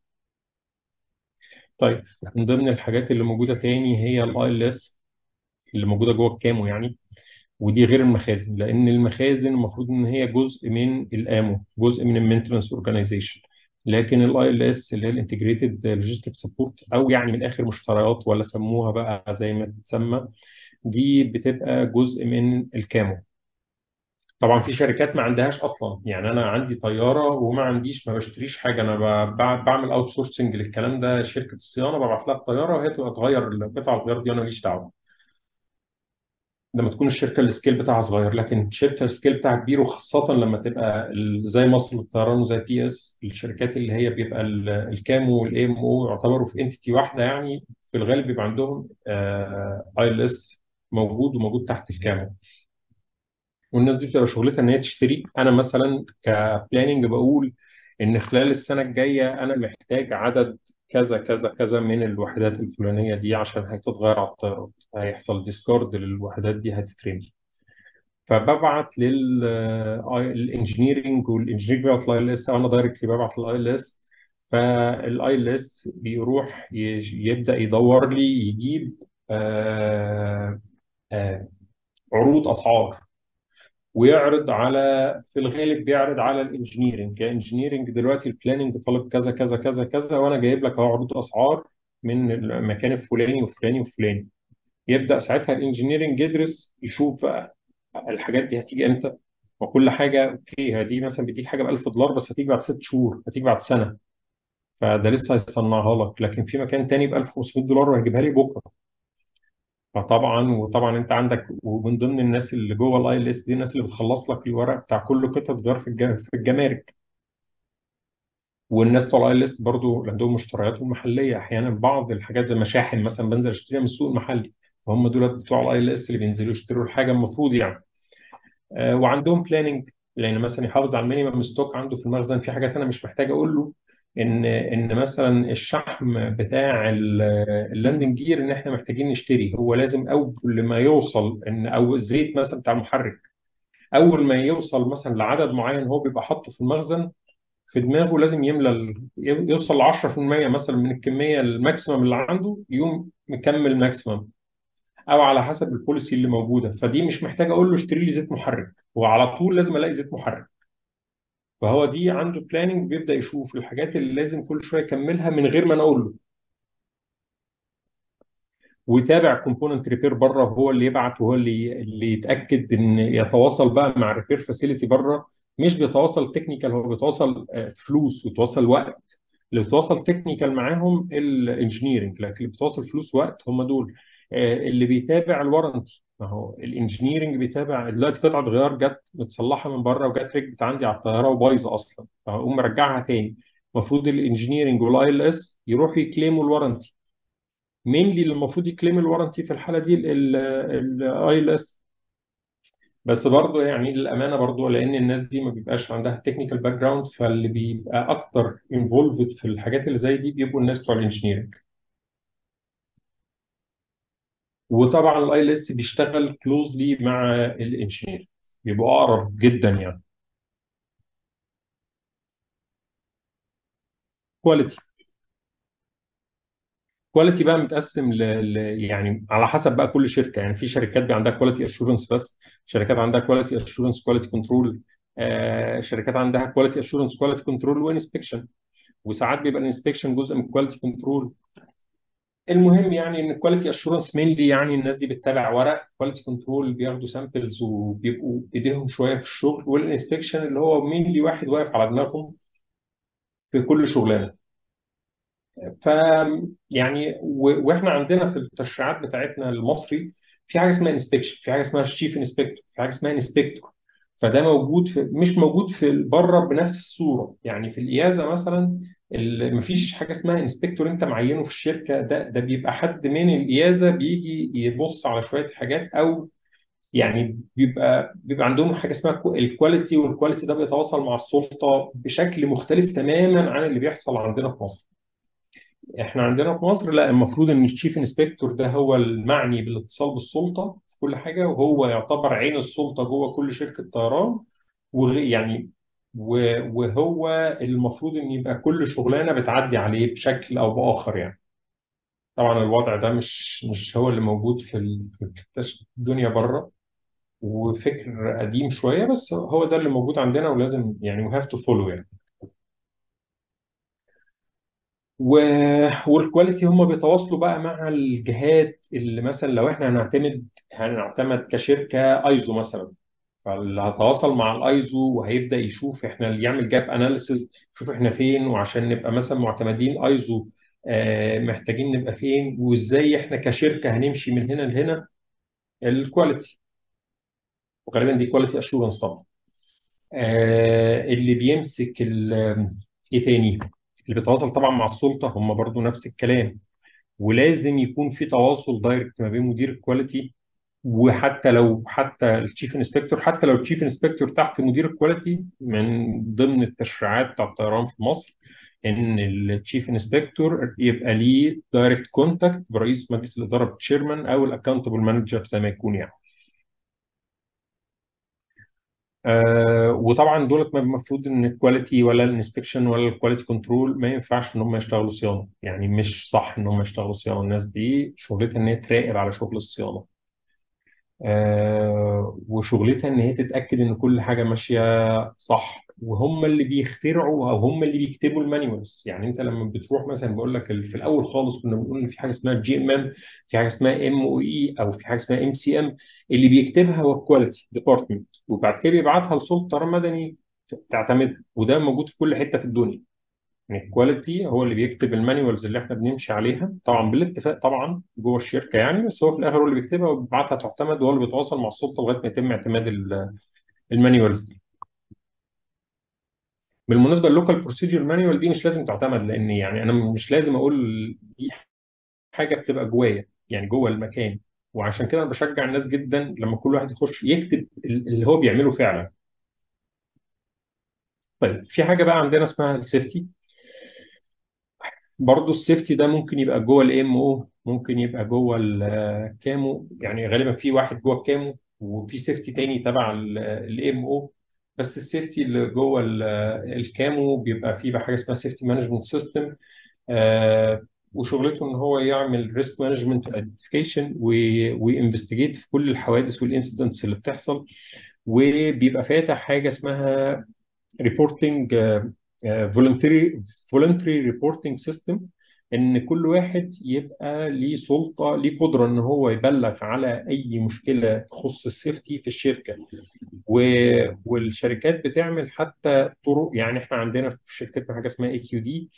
طيب من ضمن الحاجات اللي موجوده تاني هي الاي ال اس اللي موجوده جوه الكامو يعني ودي غير المخازن لان المخازن المفروض ان هي جزء من الامو جزء من المينتنس اورجانيزيشن لكن الاي ال اس اللي هي الانتجريتد لوجيستيك سبورت او يعني من اخر مشتريات ولا سموها بقى زي ما بتسمى دي بتبقى جزء من الكامو طبعا في شركات ما عندهاش اصلا يعني انا عندي طياره وما عنديش ما بشتريش حاجه انا ب- ب- بعمل اوت سورسنج للكلام ده شركه الصيانه ببعت لها الطياره وهي تبقى تغير القطع الغيار دي وانا ماليش دعوه لما تكون الشركه السكيل بتاعها صغير لكن الشركه السكيل بتاعها كبير وخاصه لما تبقى ال- زي مصر للطيران وزي بي اس الشركات اللي هي بيبقى ال- الكامو والاي ام او يعتبروا في انتيتي واحده يعني في الغالب بيبقى عندهم اي ال اس موجود وموجود تحت الكامو والناس دي بتبقى شغلتها ان هي تشتري انا مثلا كبلاننج بقول ان خلال السنه الجايه انا محتاج عدد كذا كذا كذا من الوحدات الفلانيه دي عشان هتتغير على الطيارات هيحصل ديسكارد للوحدات دي هتترمي فببعت للانجينيرنج والانجينيرنج بيبعت للاي ال اس انا دايركتلي ببعت للاي ال اس فالاي ال اس بيروح يج- يبدا يدور لي يجيب آه، آه، عروض اسعار ويعرض على في الغالب بيعرض على الانجينيرنج كانجينيرنج دلوقتي البلاننج طالب كذا كذا كذا كذا وانا جايب لك اهو عروض اسعار من المكان الفلاني والفلاني والفلاني يبدا ساعتها الانجينيرنج يدرس يشوف بقى الحاجات دي هتيجي امتى وكل حاجه اوكي هي دي مثلا بيديك حاجه ب 1000 دولار بس هتيجي بعد ست شهور هتيجي بعد سنه فده لسه هيصنعها لك لكن في مكان تاني ب 1500 دولار وهيجيبها لي بكره فطبعا وطبعا انت عندك ومن ضمن الناس اللي جوه الاي ال اس دي الناس اللي بتخلص لك الورق بتاع كل قطعه غيار في الج- في الجمارك والناس بتوع الاي ال اس برضه عندهم مشترياتهم محليه احيانا بعض الحاجات زي مشاحن مثلا بنزل اشتريها من السوق المحلي فهم دول بتوع الاي ال اس اللي بينزلوا يشتروا الحاجه المفروض يعني آه، وعندهم بلاننج لان مثلا يحافظ على المينيمم ستوك عنده في المخزن في حاجات انا مش محتاج اقول له ان ان مثلا الشحم بتاع ال- اللاندنج جير ان احنا محتاجين نشتري هو لازم اول ما يوصل ان او الزيت مثلا بتاع المحرك اول ما يوصل مثلا لعدد معين هو بيبقى حاطه في المخزن في دماغه لازم يملى ال- يوصل ل 10% مثلا من الكميه الماكسيمم اللي عنده يقوم مكمل ماكسيمم او على حسب البوليسي اللي موجوده فدي مش محتاج اقول له اشتري لي زيت محرك هو على طول لازم الاقي زيت محرك فهو دي عنده بلاننج بيبدا يشوف الحاجات اللي لازم كل شويه يكملها من غير ما انا اقول له ويتابع كومبوننت ريبير بره وهو اللي يبعت وهو اللي اللي يتاكد ان يتواصل بقى مع ريبير فاسيلتي بره مش بيتواصل تكنيكال هو بيتواصل آه، فلوس ويتواصل وقت اللي بيتواصل تكنيكال معاهم الانجينيرنج لكن اللي بيتواصل فلوس وقت هم دول آه، اللي بيتابع الورنتي ما هو الانجينيرنج بيتابع دلوقتي قطعه غيار جت متصلحه من بره وجت ركبت عندي على الطياره وبايظه اصلا فهقوم مرجعها تاني المفروض الانجينيرنج والاي ال اس يروحوا يكليموا الورنتي مينلي اللي المفروض يكليم الورنتي في الحاله دي الاي ال اس بس برضه يعني للامانه برضه لان الناس دي ما بيبقاش عندها تكنيكال باك جراوند فاللي بيبقى اكتر انفولفد في الحاجات اللي زي دي بيبقوا الناس بتوع الانجينيرنج وطبعا الاي ال اس بيشتغل كلوزلي مع الانجينير بيبقوا اقرب جدا يعني كواليتي كواليتي بقى متقسم ل... ل... يعني على حسب بقى كل شركه يعني في شركات بقى عندها كواليتي اشورنس بس شركات عندها كواليتي اشورنس كواليتي كنترول شركات عندها كواليتي اشورنس كواليتي كنترول وانسبكشن وساعات بيبقى الانسبكشن جزء من الكواليتي كنترول المهم يعني ان الكواليتي اشورنس مينلي يعني الناس دي بتتابع ورق كواليتي كنترول بياخدوا سامبلز وبيبقوا ايديهم شويه في الشغل والانسبكشن اللي هو مينلي واحد واقف على دماغهم في كل شغلانه ف يعني و- واحنا عندنا في التشريعات بتاعتنا المصري في حاجه اسمها انسبكشن في حاجه اسمها شيف انسبكتور في حاجه اسمها انسبكتور فده موجود في مش موجود في بره بنفس الصوره يعني في القياده مثلا ال- مفيش حاجه اسمها انسبكتور انت معينه في الشركه ده ده بيبقى حد من القياده بيجي يبص على شويه حاجات او يعني بيبقى بيبقى عندهم حاجه اسمها كو- الكواليتي والكواليتي ده بيتواصل مع السلطه بشكل مختلف تماما عن اللي بيحصل عندنا في مصر احنا عندنا في مصر لا المفروض ان الشيف انسبكتور ده هو المعني بالاتصال بالسلطه في كل حاجه وهو يعتبر عين السلطه جوه كل شركه طيران وغي يعني و- وهو المفروض ان يبقى كل شغلانه بتعدي عليه بشكل او باخر يعني طبعا الوضع ده مش مش هو اللي موجود في ال- في الدنيا بره وفكر قديم شويه بس هو ده اللي موجود عندنا ولازم يعني we have to follow يعني و... والكواليتي هم بيتواصلوا بقى مع الجهات اللي مثلا لو احنا هنعتمد هنعتمد كشركه ايزو مثلا فاللي هتواصل مع الايزو وهيبدا يشوف احنا اللي يعمل جاب اناليسز يشوف احنا فين وعشان نبقى مثلا معتمدين ايزو آه محتاجين نبقى فين وازاي احنا كشركه هنمشي من هنا لهنا الكواليتي وغالبا دي كواليتي اشورنس طبعا آه اللي بيمسك ال- ايه تاني اللي بيتواصل طبعا مع السلطه هم برضو نفس الكلام ولازم يكون في تواصل دايركت ما بين مدير الكواليتي وحتى لو حتى الشيف انسبكتور حتى لو الشيف انسبكتور تحت مدير الكواليتي من ضمن التشريعات بتاع الطيران في مصر ان الشيف انسبكتور يبقى ليه دايركت كونتاكت برئيس مجلس الاداره تشيرمان او الاكونتبل مانجر زي ما يكون يعني آه وطبعا دولت ما المفروض ان الكواليتي ولا الانسبكشن ولا الكواليتي كنترول ما ينفعش ان هم يشتغلوا صيانه يعني مش صح ان هم يشتغلوا صيانه الناس دي شغلتها ان هي تراقب على شغل الصيانه آه وشغلتها ان هي تتاكد ان كل حاجه ماشيه صح وهم اللي بيخترعوا او هم اللي بيكتبوا المانيوالز يعني انت لما بتروح مثلا بقول لك ال- في الاول خالص كنا بنقول ان في حاجه اسمها جي ام ام في حاجه اسمها ام او اي او في حاجه اسمها ام سي ام اللي بيكتبها هو الكواليتي ديبارتمنت وبعد كده بيبعتها لسلطه مدني تعتمدها وده موجود في كل حته في الدنيا يعني الكواليتي هو اللي بيكتب المانيوالز اللي احنا بنمشي عليها طبعا بالاتفاق طبعا جوه الشركه يعني بس هو في الاخر هو اللي بيكتبها وبيبعتها تعتمد وهو اللي بيتواصل مع السلطه لغايه ما يتم اعتماد ال- المانيوالز دي بالمناسبه اللوكال بروسيجر مانيوال دي مش لازم تعتمد لان يعني انا مش لازم اقول دي حاجه بتبقى جوايا يعني جوه المكان وعشان كده انا بشجع الناس جدا لما كل واحد يخش يكتب اللي هو بيعمله فعلا طيب في حاجه بقى عندنا اسمها السيفتي برضه السيفتي ده ممكن يبقى جوه الام او ممكن يبقى جوه الكامو يعني غالبا في واحد جوه الكامو وفي سيفتي تاني تبع الام او بس السيفتي اللي جوه ال- الكامو بيبقى فيه بقى حاجه اسمها سيفتي مانجمنت سيستم وشغلته ان هو يعمل ريسك مانجمنت ايدنتيفيكيشن وانفستيجيت في كل الحوادث والانسيدنتس اللي بتحصل وبيبقى فاتح حاجه اسمها ريبورتنج فولنتري فولنتري ريبورتنج سيستم ان كل واحد يبقى ليه سلطه ليه قدره ان هو يبلغ على اي مشكله تخص السيفتي في الشركه و... والشركات بتعمل حتى طرق يعني احنا عندنا في شركتنا حاجه اسمها اي كيو دي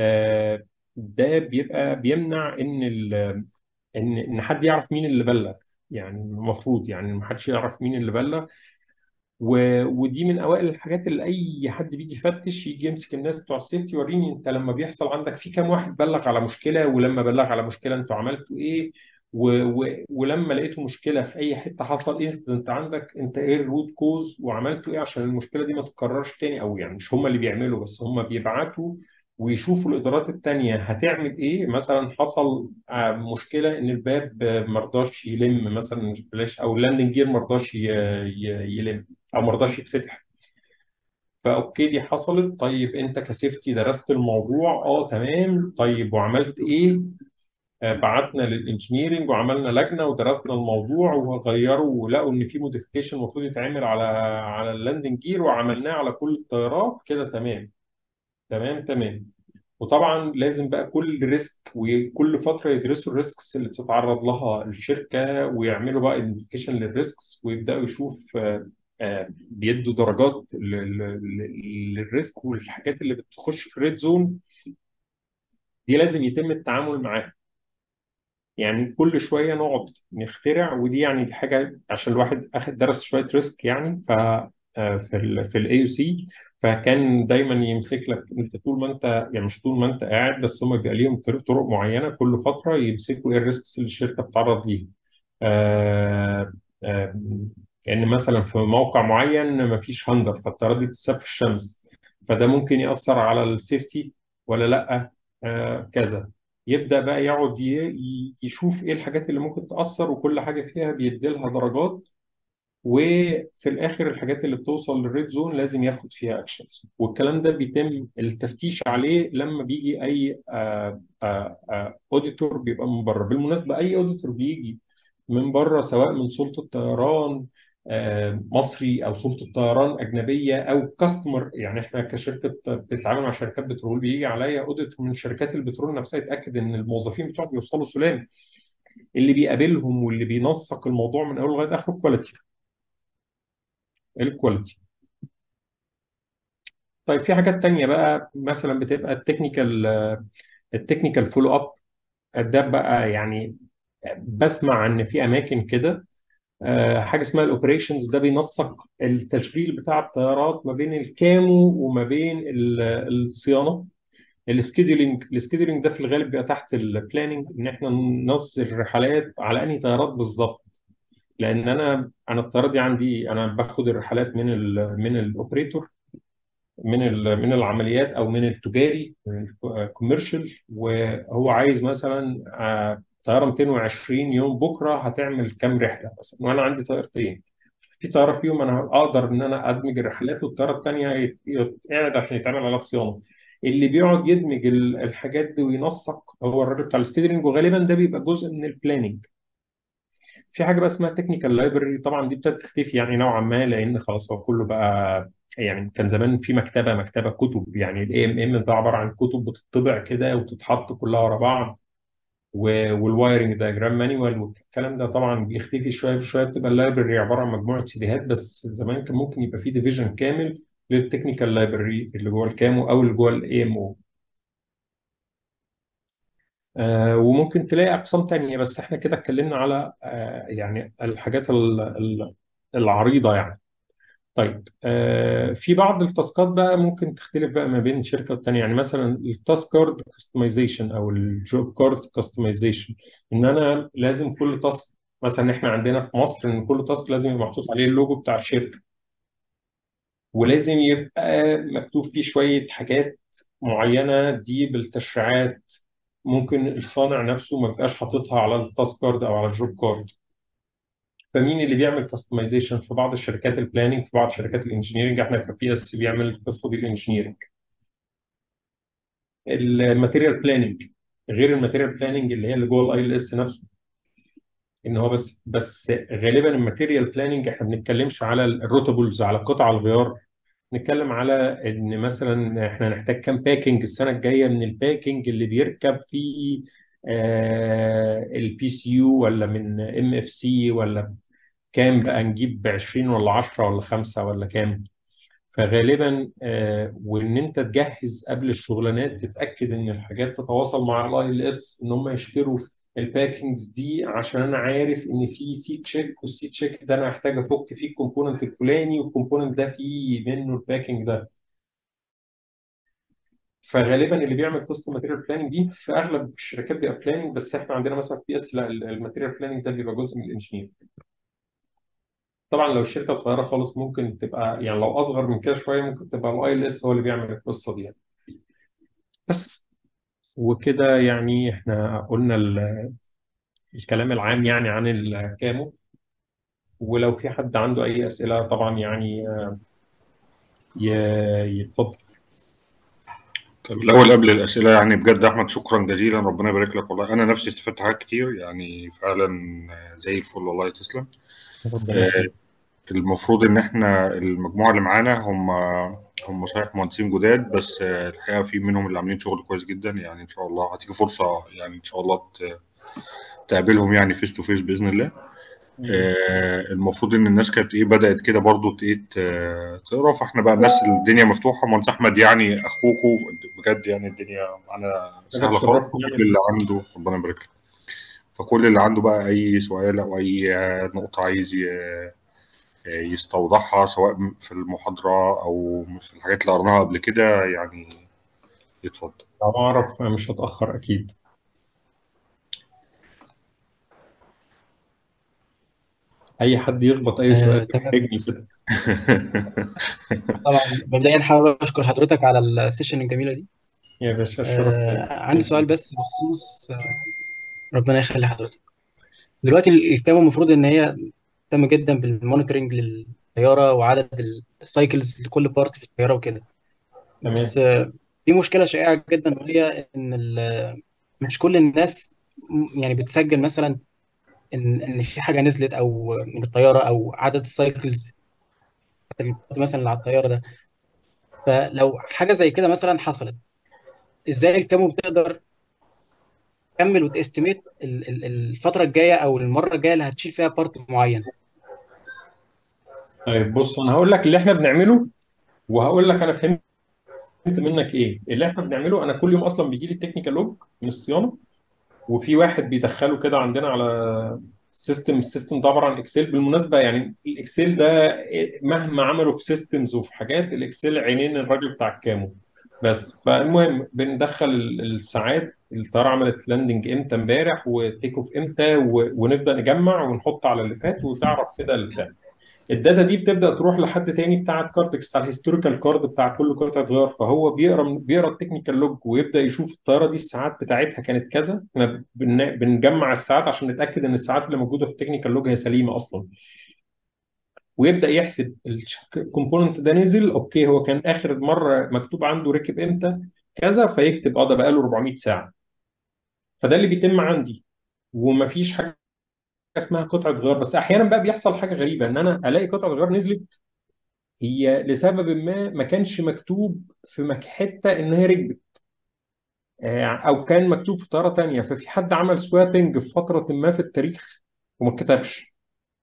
ده بيبقى بيمنع ان ال... ان ان حد يعرف مين اللي بلغ يعني المفروض يعني ما حدش يعرف مين اللي بلغ و... ودي من اوائل الحاجات اللي اي حد بيجي يفتش يجي يمسك الناس بتوع السيفتي وريني انت لما بيحصل عندك في كام واحد بلغ على مشكله ولما بلغ على مشكله انتوا عملتوا ايه و... و... ولما لقيتوا مشكله في اي حته حصل انسيدنت عندك انت ايه الروت كوز وعملتوا ايه عشان المشكله دي ما تتكررش تاني او يعني مش هم اللي بيعملوا بس هم بيبعتوا ويشوفوا الادارات التانيه هتعمل ايه مثلا حصل آه، مشكله ان الباب آه، مرضاش يلم مثلا بلاش او اللاندنج جير مرضاش ي... ي... يلم او ما رضاش يتفتح فاوكي دي حصلت طيب انت كسيفتي درست الموضوع اه تمام طيب وعملت ايه آه بعتنا للانجينيرنج وعملنا لجنه ودرسنا الموضوع وغيروا ولقوا ان في موديفيكيشن المفروض يتعمل على على اللاندنج جير وعملناه على كل الطيارات كده تمام تمام تمام وطبعا لازم بقى كل ريسك وكل فتره يدرسوا الريسكس اللي بتتعرض لها الشركه ويعملوا بقى ايدنتيفيكيشن للريسكس ويبداوا يشوف آه، آه، بيدوا درجات ل- ل- للريسك والحاجات اللي بتخش في ريد زون دي لازم يتم التعامل معاها يعني كل شويه نقعد نخترع ودي يعني دي حاجه عشان الواحد اخد درس شويه ريسك يعني ف آه، في ال في الاي يو سي فكان دايما يمسك لك انت طول ما انت يعني مش طول ما انت قاعد بس هم بيبقى ليهم طرق طرق معينه كل فتره يمسكوا ايه الريسكس اللي الشركه بتتعرض ليها آه آه يعني مثلا في موقع معين مفيش هانجر فالطيارات دي بتتساب في الشمس فده ممكن يأثر على السيفتي ولا لا آه كذا يبدأ بقى يقعد ي- ي- يشوف ايه الحاجات اللي ممكن تأثر وكل حاجة فيها بيدي لها درجات وفي الاخر الحاجات اللي بتوصل للريد زون لازم ياخد فيها اكشنز والكلام ده بيتم التفتيش عليه لما بيجي اي اوديتور بيبقى من بره بالمناسبه اي اوديتور بيجي من بره سواء من سلطه طيران آه، مصري او سلطه طيران اجنبيه او كاستمر يعني احنا كشركه بتتعامل مع شركات بترول بيجي عليا اوديتور من شركات البترول نفسها يتاكد ان الموظفين بتوعهم بيوصلوا سلام اللي بيقابلهم واللي بينسق الموضوع من اول لغايه اخره كواليتي الكواليتي طيب في حاجات تانية بقى مثلا بتبقى التكنيكال التكنيكال فولو اب ده بقى يعني بسمع ان في اماكن كده آه، حاجه اسمها الاوبريشنز ده بينسق التشغيل بتاع الطيارات ما بين الكامو وما بين ال- الصيانه السكيدولينج السكيدولينج ده في الغالب بيبقى تحت البلاننج ان احنا ننظم الرحلات على انهي طيارات بالظبط لان انا انا الطيارات دي عندي انا باخد الرحلات من ال من الاوبريتور من ال- من العمليات او من التجاري كوميرشال وهو عايز مثلا آه، طياره 220 يوم بكره هتعمل كام رحله مثلا وانا عندي طيارتين في طياره فيهم انا اقدر ان انا ادمج الرحلات والطياره الثانيه يت- يتقعد عشان يتعمل على صيانه اللي بيقعد يدمج ال- الحاجات دي وينسق هو الراجل بتاع السكيدرينج وغالبا ده بيبقى جزء من البلاننج في حاجه بقى اسمها تكنيكال لايبرري طبعا دي ابتدت تختفي يعني نوعا ما لان خلاص هو كله بقى يعني كان زمان في مكتبه مكتبه كتب يعني الاي ام ام ده عباره عن كتب بتطبع كده وتتحط كلها ورا بعض والوايرنج دايجرام مانيوال والكلام ده طبعا بيختفي شويه بشويه بتبقى اللايبرري عباره عن مجموعه سيديهات بس زمان كان ممكن يبقى في ديفيجن كامل للتكنيكال لايبرري اللي جوه الكامو او اللي جوه الاي ام او آه وممكن تلاقي اقسام تانية بس احنا كده اتكلمنا على آه يعني الحاجات ال- ال- العريضه يعني طيب آه في بعض التاسكات بقى ممكن تختلف بقى ما بين شركه والتانيه يعني مثلا التاسك كارد كاستمايزيشن او الجوب كارد كاستمايزيشن ان انا لازم كل تاسك مثلا احنا عندنا في مصر ان كل تاسك لازم يبقى محطوط عليه اللوجو بتاع الشركه ولازم يبقى مكتوب فيه شويه حاجات معينه دي بالتشريعات ممكن الصانع نفسه ما بيبقاش حاططها على التاسك كارد او على الجوب كارد فمين اللي بيعمل كاستمايزيشن في بعض الشركات البلاننج في بعض شركات الانجينيرنج احنا كبي اس بيعمل القصه دي الانجينيرنج الماتيريال بلاننج غير الماتيريال بلاننج اللي هي اللي جوه الاي ال اس نفسه ان هو بس بس غالبا الماتيريال بلاننج احنا ما بنتكلمش على الروتابلز على قطع الغيار نتكلم على ان مثلا احنا نحتاج كام باكينج السنه الجايه من الباكينج اللي بيركب في البي سي يو ولا من ام اف سي ولا كام بقى نجيب ب 20 ولا 10 ولا 5 ولا كام فغالبا آه وان انت تجهز قبل الشغلانات تتاكد ان الحاجات تتواصل مع الاي ال اس ان هم يشتروا الباكينجز دي عشان انا عارف ان في سي تشيك والسي تشيك ده انا محتاج افك فيه الكومبوننت الفلاني والكومبوننت ده فيه منه الباكينج ده فغالبا اللي بيعمل كاستم ماتيريال بلاننج دي في اغلب الشركات بيبقى بلاننج بس احنا عندنا مثلا في بي اس لا الماتيريال بلاننج ده بيبقى جزء من الانجينير طبعا لو الشركه صغيره خالص ممكن تبقى يعني لو اصغر من كده شويه ممكن تبقى الاي ال اس هو اللي بيعمل القصه دي يعني. بس وكده يعني احنا قلنا ال- الكلام العام يعني عن الكامو ولو في حد عنده اي اسئله طبعا يعني ي- يتفضل طب الأول قبل الأسئلة يعني بجد أحمد شكرا جزيلا ربنا يبارك لك والله أنا نفسي استفدت حاجات كتير يعني فعلا زي الفل والله تسلم ربنا آه، يخليك المفروض إن إحنا المجموعة اللي معانا هم هم صحيح مهندسين جداد بس آه، الحقيقة في منهم اللي عاملين شغل كويس جدا يعني إن شاء الله هتيجي فرصة يعني إن شاء الله ت- تقابلهم يعني فيس تو فيس بإذن الله آه، المفروض ان الناس كانت ايه بدات كده برضو ت- ايه ت- تقرا فاحنا بقى الناس الدنيا مفتوحه مهندس احمد يعني اخوكم بجد يعني الدنيا معانا حاجه سهله خالص تشرفني فكل يعني اللي عنده ربنا يبارك لك فكل اللي عنده بقى اي سؤال او اي آه، نقطه عايز ي- يستوضحها سواء في المحاضره او في الحاجات اللي قرناها قبل كده يعني يتفضل لو اعرف مش هتاخر اكيد اي حد يخبط اي سؤال آه، تمام يحرجني كده طبعا مبدئيا حابب اشكر حضرتك على السيشن الجميله دي يا باشا الشرف ليا. آه، عندي سؤال بس بخصوص آه، ربنا يخلي حضرتك دلوقتي الكتابه المفروض ان هي تهتم جدا بالمونيتورنج للطياره وعدد السايكلز لكل بارت في الطياره وكده تمام بس آه، في مشكله شائعه جدا وهي ان ال- مش كل الناس م- يعني بتسجل مثلا ان ان في حاجه نزلت او من الطياره او عدد السايكلز مثلا اللي على الطياره ده فلو حاجه زي كده مثلا حصلت ازاي الكامو بتقدر تكمل وتستيميت ال- ال- الفتره الجايه او المره الجايه اللي هتشيل فيها بارت معين طيب بص انا هقول لك اللي احنا بنعمله وهقول لك انا فهمت منك ايه اللي احنا بنعمله انا كل يوم اصلا بيجي لي التكنيكال لوج من الصيانه وفي واحد بيدخله كده عندنا على السيستم السيستم ده عباره عن اكسل بالمناسبه يعني الاكسل ده مهما عملوا في سيستمز وفي حاجات الاكسل عينين الراجل بتاع الكامو بس فالمهم بندخل ال- الساعات الطياره عملت لاندنج امتى امبارح وتيك اوف امتى و- ونبدا نجمع ونحط على اللي فات وتعرف كده البتاع الداتا دي بتبدا تروح لحد تاني بتاع الكاردكس بتاع الهيستوريكال كارد بتاع كل قطعه غيار فهو بيقرا بيقرا التكنيكال لوج ويبدا يشوف الطياره دي الساعات بتاعتها كانت كذا احنا بن- بنجمع الساعات عشان نتاكد ان الساعات اللي موجوده في التكنيكال لوج هي سليمه اصلا ويبدا يحسب الكومبوننت ده نزل اوكي هو كان اخر مره مكتوب عنده ركب امتى كذا فيكتب اه ده بقاله 400 ساعه فده اللي بيتم عندي ومفيش حاجه اسمها قطعه غيار بس احيانا بقى بيحصل حاجه غريبه ان انا الاقي قطعه غيار نزلت هي لسبب ما ما كانش مكتوب في مك- حته ان هي ركبت آه، او كان مكتوب في طياره تانيه ففي حد عمل سوابنج في فتره ما في التاريخ وما اتكتبش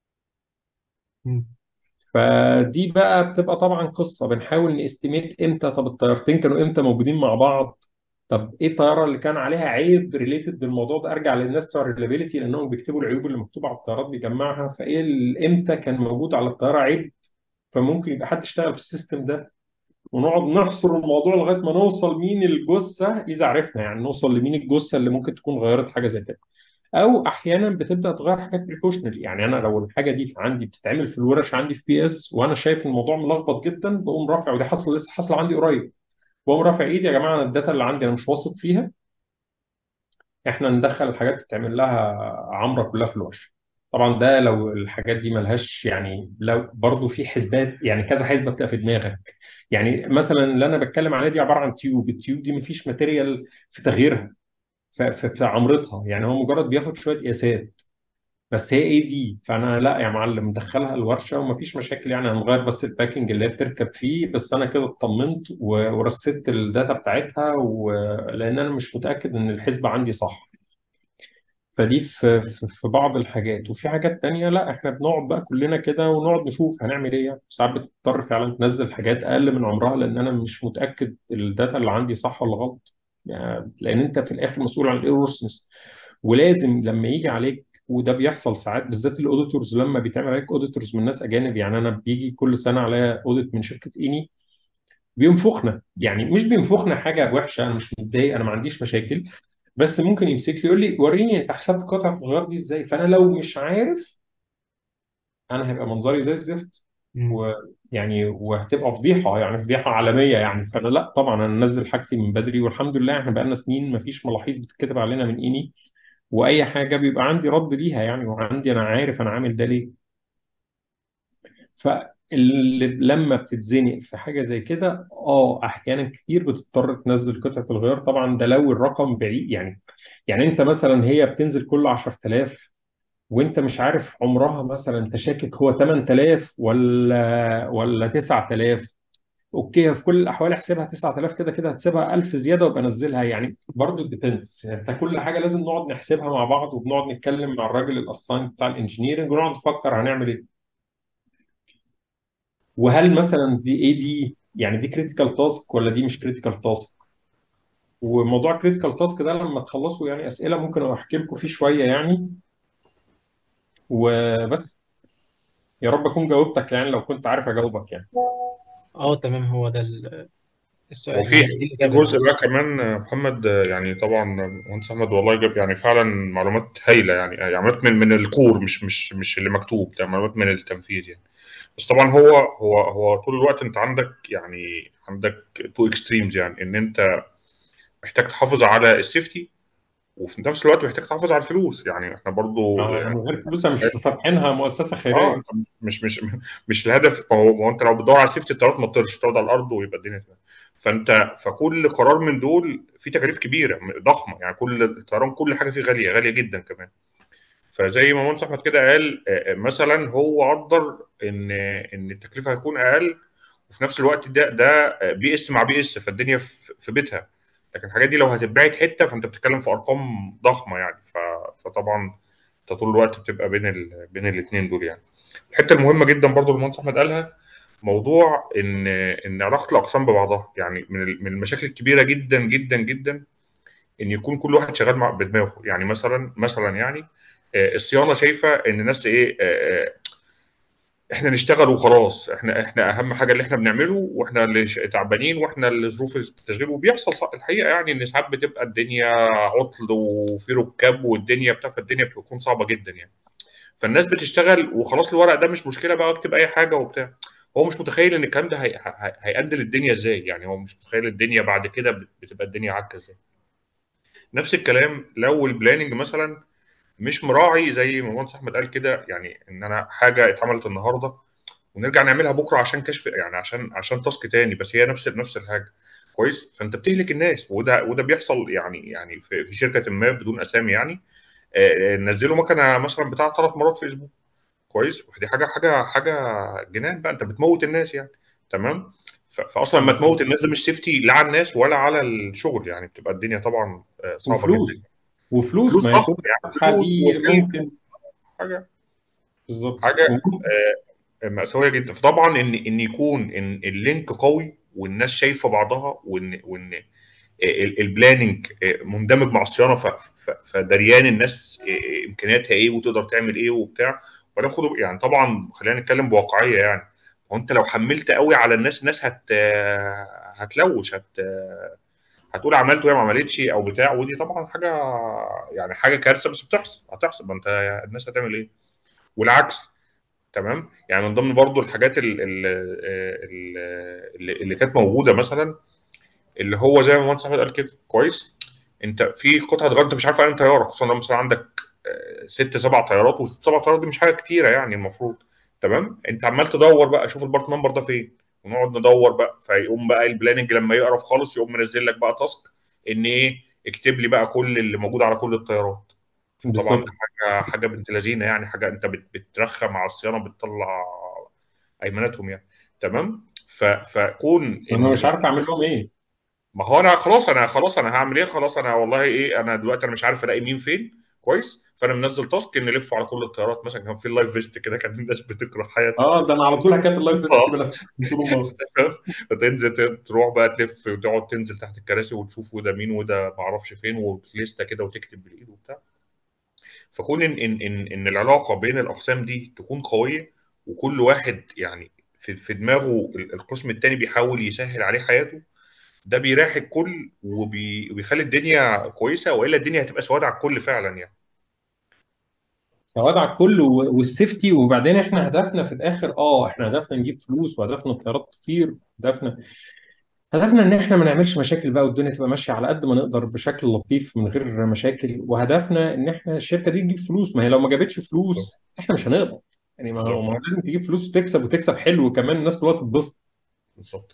مم. فدي بقى بتبقى طبعا قصه بنحاول نستيميت امتى طب الطيارتين كانوا امتى موجودين مع بعض طب ايه الطياره اللي كان عليها عيب ريليتد بالموضوع ده ارجع للناس بتوع الريلابيلتي لانهم بيكتبوا العيوب اللي مكتوبه على الطيارات بيجمعها فايه ال- امتى كان موجود على الطياره عيب فممكن يبقى حد اشتغل في السيستم ده ونقعد نحصر الموضوع لغايه ما نوصل مين الجثه اذا عرفنا يعني نوصل لمين الجثه اللي ممكن تكون غيرت حاجه زي كده او احيانا بتبدا تغير حاجات بريكوشنري يعني انا لو الحاجه دي عندي بتتعمل في الورش عندي في بي اس وانا شايف الموضوع ملخبط جدا بقوم رافع ودي حصل لسه حصل عندي قريب بقوم رافع ايدي يا جماعه انا الداتا اللي عندي انا مش واثق فيها احنا ندخل الحاجات تتعمل لها عمره كلها في الورش طبعا ده لو الحاجات دي ملهاش يعني لو برضو في حسبات يعني كذا حسبه بتبقى في دماغك يعني مثلا اللي انا بتكلم عليه دي عباره عن تيوب التيوب دي مفيش ماتيريال في تغييرها ف- في في عمرتها يعني هو مجرد بياخد شويه قياسات بس هي ايه دي فانا لا يا معلم مدخلها الورشه ومفيش مشاكل يعني هنغير بس الباكنج اللي هي بتركب فيه بس انا كده اطمنت و- ورصدت الداتا بتاعتها ولان انا مش متاكد ان الحسبه عندي صح فدي في في في بعض الحاجات وفي حاجات تانية لا احنا بنقعد بقى كلنا كده ونقعد نشوف هنعمل ايه يعني ساعات بتضطر فعلا تنزل حاجات اقل من عمرها لان انا مش متاكد الداتا اللي عندي صح ولا غلط يعني لان انت في الاخر مسؤول عن الايرورسنس ولازم لما يجي عليك وده بيحصل ساعات بالذات الاوديتورز لما بيتعمل عليك اوديتورز من ناس اجانب يعني انا بيجي كل سنه عليا اوديت من شركه ايني بينفخنا يعني مش بينفخنا حاجه وحشه انا مش متضايق انا ما عنديش مشاكل بس ممكن يمسك لي يقول لي وريني انت حسبت قطعه الغيار دي ازاي فانا لو مش عارف انا هيبقى منظري زي الزفت مم. ويعني وهتبقى فضيحه يعني فضيحه عالميه يعني فانا لا طبعا انا انزل حاجتي من بدري والحمد لله احنا بقالنا سنين ما فيش ملاحظ بتتكتب علينا من ايني واي حاجه بيبقى عندي رد ليها يعني وعندي انا عارف انا عامل ده ليه فاللي لما بتتزنق في حاجه زي كده اه احيانا كتير بتضطر تنزل قطعه الغيار طبعا ده لو الرقم بعيد يعني يعني انت مثلا هي بتنزل كل 10000 وانت مش عارف عمرها مثلا انت شاكك هو 8000 ولا ولا 9000 اوكي في كل الاحوال احسبها 9000 كده كده هتسيبها 1000 زياده وابقى انزلها يعني برضه ديبيندز يعني انت كل حاجه لازم نقعد نحسبها مع بعض وبنقعد نتكلم مع الراجل الاساين بتاع الانجينيرنج ونقعد نفكر هنعمل ايه وهل مثلا دي ايه دي يعني دي كريتيكال تاسك ولا دي مش كريتيكال تاسك وموضوع كريتيكال تاسك ده لما تخلصوا يعني اسئله ممكن احكي لكم فيه شويه يعني وبس يا رب اكون جاوبتك يعني لو كنت عارف اجاوبك يعني اه تمام هو ده ال- السؤال وفي يعني دي في الإجابة جزء بقى كمان آه، محمد آه، يعني طبعا مهندس احمد والله جاب يعني فعلا معلومات هايله يعني يعني معلومات من من الكور مش مش مش اللي مكتوب ده معلومات من التنفيذ يعني بس طبعا هو هو هو طول الوقت انت عندك يعني عندك تو اكستريمز يعني ان انت محتاج تحافظ على السيفتي وفي نفس الوقت محتاج تحافظ على الفلوس يعني احنا برضو اه انا من غير فلوس أنا مش فاتحينها مؤسسه اه خيريه انت مش مش مش الهدف ما هو ما هو انت لو بتدور على سيفتي الطيارات ما تطيرش تقعد على الارض ويبقى الدنيا تمام فانت فكل قرار من دول فيه تكاليف كبيره ضخمه يعني كل الطيران كل حاجه فيه غاليه غاليه جدا كمان فزي ما مهندس احمد كده قال آه، آه، مثلا هو قدر ان ان التكلفه هتكون اقل وفي نفس الوقت ده ده بي اس مع بي اس فالدنيا في في بيتها لكن الحاجات دي لو هتتباعت حته فانت بتتكلم في ارقام ضخمه يعني ف... فطبعا انت طول الوقت بتبقى بين ال... بين الاثنين دول يعني الحته المهمه جدا برضو اللي المهندس احمد قالها موضوع ان ان علاقه الاقسام ببعضها يعني من ال- من المشاكل الكبيره جدا جدا جدا ان يكون كل واحد شغال مع بدماغه يعني مثلا مثلا يعني آه، الصيانه شايفه ان الناس ايه آه، آه، احنا نشتغل وخلاص احنا احنا اهم حاجه اللي احنا بنعمله واحنا اللي ش- تعبانين واحنا اللي ظروف التشغيل وبيحصل صح الحقيقه يعني ان ساعات بتبقى الدنيا عطل وفي ركاب والدنيا بتاع فالدنيا بتكون صعبه جدا يعني فالناس بتشتغل وخلاص الورق ده مش مشكله بقى اكتب اي حاجه وبتاع هو مش متخيل ان الكلام ده هي... هي... هيقندل الدنيا ازاي يعني هو مش متخيل الدنيا بعد كده بت- بتبقى الدنيا عكه ازاي نفس الكلام لو البلاننج مثلا مش مراعي زي ما مهندس احمد قال كده يعني ان انا حاجه اتعملت النهارده ونرجع نعملها بكره عشان كشف يعني عشان عشان تاسك تاني بس هي نفس نفس الحاجه كويس فانت بتهلك الناس وده وده بيحصل يعني يعني في في شركه ما بدون اسامي يعني آه، آه، نزلوا مكنه مثلا بتاع ثلاث مرات في اسبوع كويس دي حاجه حاجه حاجه جنان بقى انت بتموت الناس يعني تمام ف- فاصلا لما تموت الناس ده مش سيفتي لا على الناس ولا على الشغل يعني بتبقى الدنيا طبعا آه، صعبه جدا وفلوس وفلوس فلوس ما هي ضخمه كل يعني الصفحة فلوس دي وفيلم ممكن حاجه بالظبط حاجه وممكن آه، مأساوية جدا فطبعا ان ان يكون ان اللينك قوي والناس شايفه بعضها وان وان ال- البلاننج مندمج مع الصيانه ف- ف- فدريان الناس امكانياتها ايه وتقدر تعمل ايه وبتاع وناخد يعني طبعا خلينا نتكلم بواقعيه يعني وانت لو حملت قوي على الناس الناس هت هتلوش هت هتقول عملت وهي ما عملتش او بتاع ودي طبعا حاجه يعني حاجه كارثه بس بتحصل هتحصل ما انت الناس هتعمل ايه والعكس تمام يعني من ضمن برضو الحاجات ال- ال- ال- اللي اللي كانت موجوده مثلا اللي هو زي ما المهندس احمد قال كده كويس انت في قطعه غيار انت مش عارف انهي طياره خصوصا لو مثلا عندك آه، ست سبع طيارات وست سبع طيارات دي مش حاجه كتيره يعني المفروض تمام انت عمال تدور بقى شوف البارت نمبر ده فين ونقعد ندور بقى فيقوم بقى البلاننج لما يقرف خالص يقوم منزل لك بقى تاسك ان ايه اكتب لي بقى كل اللي موجود على كل الطيارات فطبعا بالظبط ده حاجه حاجه بنت لذينه يعني حاجه انت بت- بترخم على الصيانه بتطلع ايماناتهم يعني تمام ف- فكون انا ان مش عارف اعمل لهم ايه ما هو انا خلاص انا خلاص انا هعمل ايه خلاص انا والله ايه انا دلوقتي انا مش عارف الاقي مين فين كويس فانا منزل تاسك ان نلف على كل الطيارات مثلا كان في اللايف فيست كده كان الناس بتكره حياتها اه ده انا على طول حكايه اللايف فيست دي اه بلف طول النهار فتنزل ت- تروح بقى تلف وتقعد تنزل تحت الكراسي وتشوف وده مين وده ما اعرفش فين ولسته كده وتكتب بالايد وبتاع فكون ان ان ان ان العلاقه بين الاقسام دي تكون قويه وكل واحد يعني في في دماغه ال- القسم التاني بيحاول يسهل عليه حياته ده بيريح الكل وبي- وبيخلي الدنيا كويسه والا الدنيا هتبقى سواد على الكل فعلا يعني سواد على الكل و- والسيفتي وبعدين احنا هدفنا في الاخر اه احنا هدفنا نجيب فلوس وهدفنا الطيارات تطير هدفنا هدفنا ان احنا ما نعملش مشاكل بقى والدنيا تبقى ماشيه على قد ما نقدر بشكل لطيف من غير مشاكل وهدفنا ان احنا الشركه دي تجيب فلوس ما هي لو ما جابتش فلوس احنا مش هنقدر يعني ما هو بالظبط ما هو لازم تجيب فلوس وتكسب وتكسب حلو كمان الناس كلها تتبسط بالظبط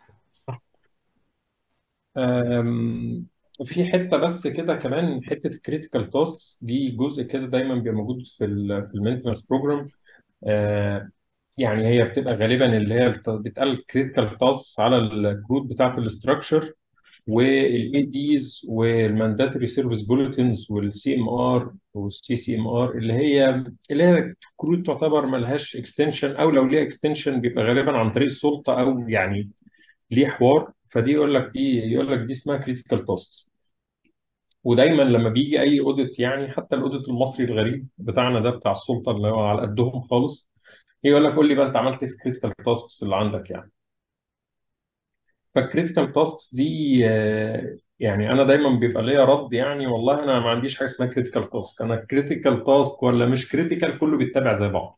أم، في حته بس كده كمان حته الكريتيكال تاسكس دي جزء كده دايما بيبقى موجود في ال في المينتنس بروجرام يعني هي بتبقى غالبا اللي هي الت- بتقال كريتيكال تاسكس على الكروت بتاعت الاستراكشر والاي ديز والمانداتوري سيرفيس بوليتنز والسي ام ار والسي سي ام ار اللي هي اللي هي كروت تعتبر ملهاش اكستنشن او لو ليها اكستنشن بيبقى غالبا عن طريق السلطه او يعني ليه حوار فدي يقول لك دي يقول لك دي اسمها كريتيكال تاسكس ودايما لما بيجي اي اوديت يعني حتى الاوديت المصري الغريب بتاعنا ده بتاع السلطه اللي هو على قدهم خالص يقول لك قول لي بقى انت عملت ايه في الكريتيكال تاسكس اللي عندك يعني فالكريتيكال تاسكس دي آه، يعني انا دايما بيبقى ليا رد يعني والله انا ما عنديش حاجه اسمها كريتيكال تاسك انا كريتيكال تاسك ولا مش كريتيكال كله بيتبع زي بعض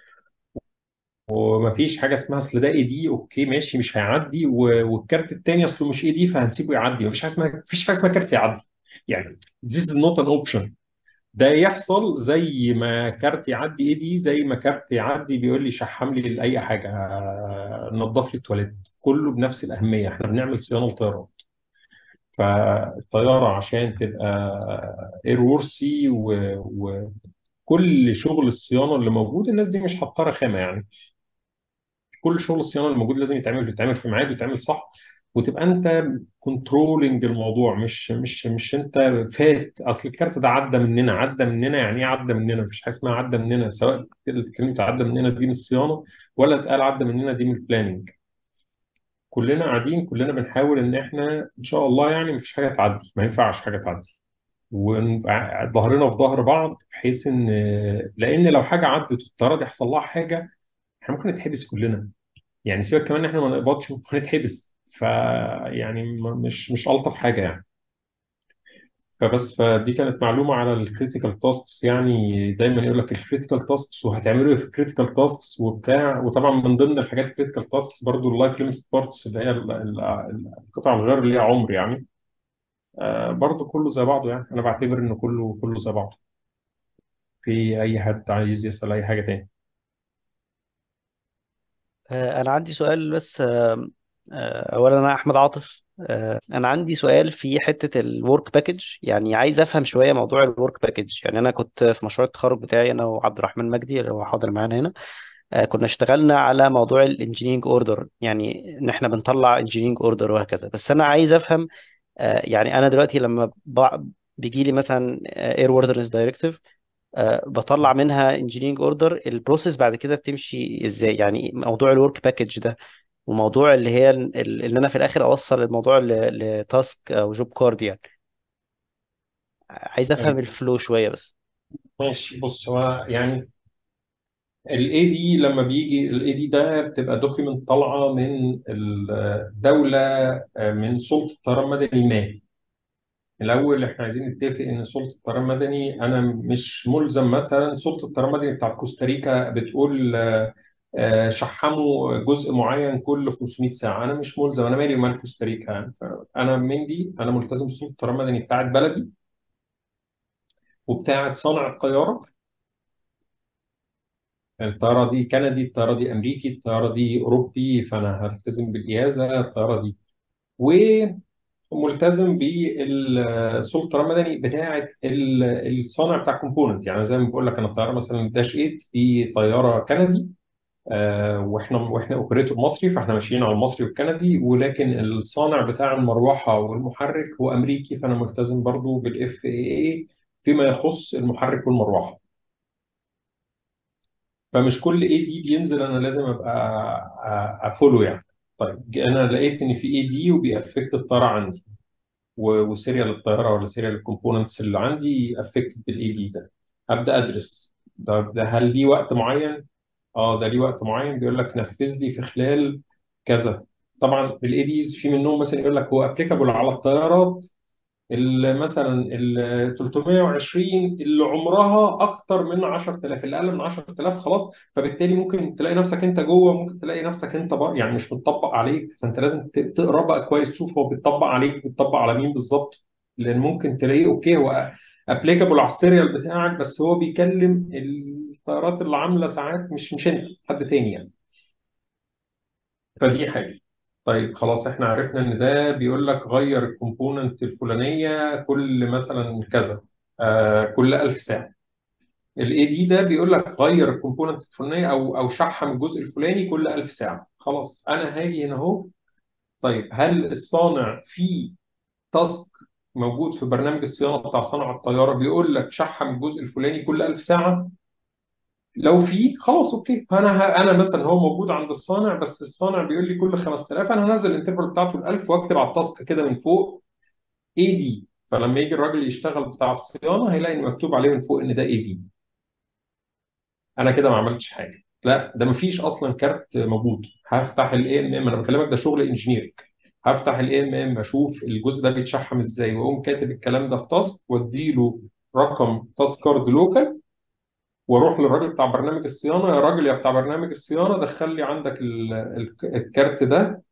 ومفيش حاجه اسمها اصل ده اي دي اوكي ماشي مش هيعدي و- والكارت التاني اصله مش اي دي فهنسيبه يعدي مفيش حاجه اسمها مفيش حاجه اسمها كارت يعدي يعني this is not an option ده يحصل زي ما كارت يعدي اي دي زي ما كارت يعدي بيقول لي شحم لي لاي حاجه آه، نظف لي التواليت كله بنفس الاهميه احنا بنعمل صيانه للطيارات فالطياره عشان تبقى اير وورسي وكل شغل الصيانه اللي موجود الناس دي مش حاطه رخامه يعني كل شغل الصيانه اللي موجود لازم يتعمل يتعمل في ميعاد ويتعمل صح وتبقى انت كنترولنج الموضوع مش مش مش انت فات اصل الكارت ده عدى مننا عدى مننا يعني ايه عدى مننا مفيش حاجه اسمها عدى مننا سواء كلمه عدى مننا دي من الصيانه ولا اتقال عدى مننا دي من البلاننج كلنا قاعدين كلنا بنحاول ان احنا ان شاء الله يعني مفيش حاجه تعدي ما ينفعش حاجه تعدي ونبقى ظهرنا في ظهر بعض بحيث ان لان لو حاجه عدت والطياره دي حصل لها حاجه احنا ممكن نتحبس كلنا يعني سيبك كمان ان احنا ما نقبضش ممكن نتحبس فيعني م- مش مش الطف حاجه يعني فبس فدي كانت معلومه على الكريتيكال تاسكس يعني دايما يقول لك الكريتيكال تاسكس وهتعملوا ايه في الكريتيكال تاسكس وبتاع وطبعا من ضمن الحاجات الكريتيكال تاسكس برضو اللايف ليميت بارتس اللي هي ال- ال- ال- القطع الغير اللي ليها عمر يعني آه برضو كله زي بعضه يعني انا بعتبر انه كله كله زي بعضه في اي حد عايز يسال اي حاجه تاني آه، أنا عندي سؤال بس آه، آه، اولا انا احمد عاطف آه، انا عندي سؤال في حته الورك باكج يعني عايز افهم شويه موضوع الورك باكج يعني انا كنت في مشروع التخرج بتاعي انا وعبد الرحمن مجدي اللي هو حاضر معانا هنا آه، كنا اشتغلنا على موضوع الانجينيرنج اوردر يعني ان احنا بنطلع انجينيرنج اوردر وهكذا بس انا عايز افهم آه، يعني انا دلوقتي لما بيجي لي مثلا اير ووردرنس دايركتيف بطلع منها انجينيرنج اوردر البروسيس بعد كده بتمشي ازاي يعني موضوع الورك باكج ده وموضوع اللي هي ال- ال- ان انا في الاخر اوصل الموضوع ل- لتاسك او جوب كارد يعني عايز افهم طيب الفلو شويه بس ماشي بص هو يعني الاي دي لما بيجي الاي دي ده بتبقى دوكيمنت طالعه من الدوله آه، من سلطه الطيران المدني ما الاول احنا عايزين نتفق ان سلطه الطيران المدني انا مش ملزم مثلا سلطه الطيران المدني بتاع كوستاريكا بتقول آه، آه، شحموا جزء معين كل 500 ساعه انا مش ملزم انا مالي ومال كوستاريكا يعني انا من دي انا ملتزم بسلطه الطيران المدني بتاعت بلدي وبتاعت صانع الطياره الطياره دي كندي الطياره دي امريكي الطياره دي اوروبي فانا هلتزم بالقياده الطياره دي وملتزم بالسلطه المدني بتاعه ال- الصانع بتاع الكومبوننت يعني زي ما بقول لك انا الطياره مثلا داش 8 دي طياره كندي آه، واحنا واحنا اوبريتور مصري فاحنا ماشيين على المصري والكندي ولكن الصانع بتاع المروحه والمحرك هو امريكي فانا ملتزم برضو بالاف اي اي فيما يخص المحرك والمروحه فمش كل اي دي بينزل انا لازم ابقى افولو يعني طيب انا لقيت ان في اي دي وبيأفكت الطياره عندي و- وسيريال الطياره ولا سيريال الكومبوننتس اللي عندي افكتد بالاي دي ده ابدا ادرس ده, ده هل ليه وقت معين اه ده ليه وقت معين بيقول لك نفذ لي في خلال كذا طبعا الاي ديز في منهم مثلا يقول لك هو ابليكابل على الطيارات اللي مثلا ال 320 اللي عمرها اكتر من 10000 اللي اقل من 10000 خلاص فبالتالي ممكن تلاقي نفسك انت جوه ممكن تلاقي نفسك انت بقى يعني مش متطبق عليك فانت لازم ت- تقرا بقى كويس تشوف هو بيتطبق عليك بيتطبق على مين بالظبط لان ممكن تلاقيه اوكي هو ابليكابل على السيريال بتاعك بس هو بيكلم الطيارات اللي عامله ساعات مش مش انت حد تاني يعني فدي حاجه طيب خلاص احنا عرفنا ان ده بيقول لك غير الكومبوننت الفلانيه كل مثلا كذا آه كل 1000 ساعه الاي دي ده بيقول لك غير الكومبوننت الفلانيه او او شحم الجزء الفلاني كل 1000 ساعه خلاص انا هاجي هنا اهو طيب هل الصانع في تاسك موجود في برنامج الصيانه بتاع صنع الطياره بيقول لك شحم الجزء الفلاني كل 1000 ساعه لو في خلاص اوكي فانا ه... انا مثلا هو موجود عند الصانع بس الصانع بيقول لي كل 5000 انا هنزل الانترفال بتاعته ال 1000 واكتب على التاسك كده من فوق اي دي فلما يجي الراجل يشتغل بتاع الصيانه هيلاقي ان مكتوب عليه من فوق ان ده اي دي انا كده ما عملتش حاجه لا ده ما فيش اصلا كارت موجود هفتح الاي ام ام انا بكلمك ده شغل انجينيرنج هفتح الاي ام ام اشوف الجزء ده بيتشحم ازاي واقوم كاتب الكلام ده في تاسك واديله رقم تاسك كارد لوكال واروح للراجل بتاع برنامج الصيانه يا راجل يا بتاع برنامج الصيانه دخل لي عندك ال- ال- الكارت ده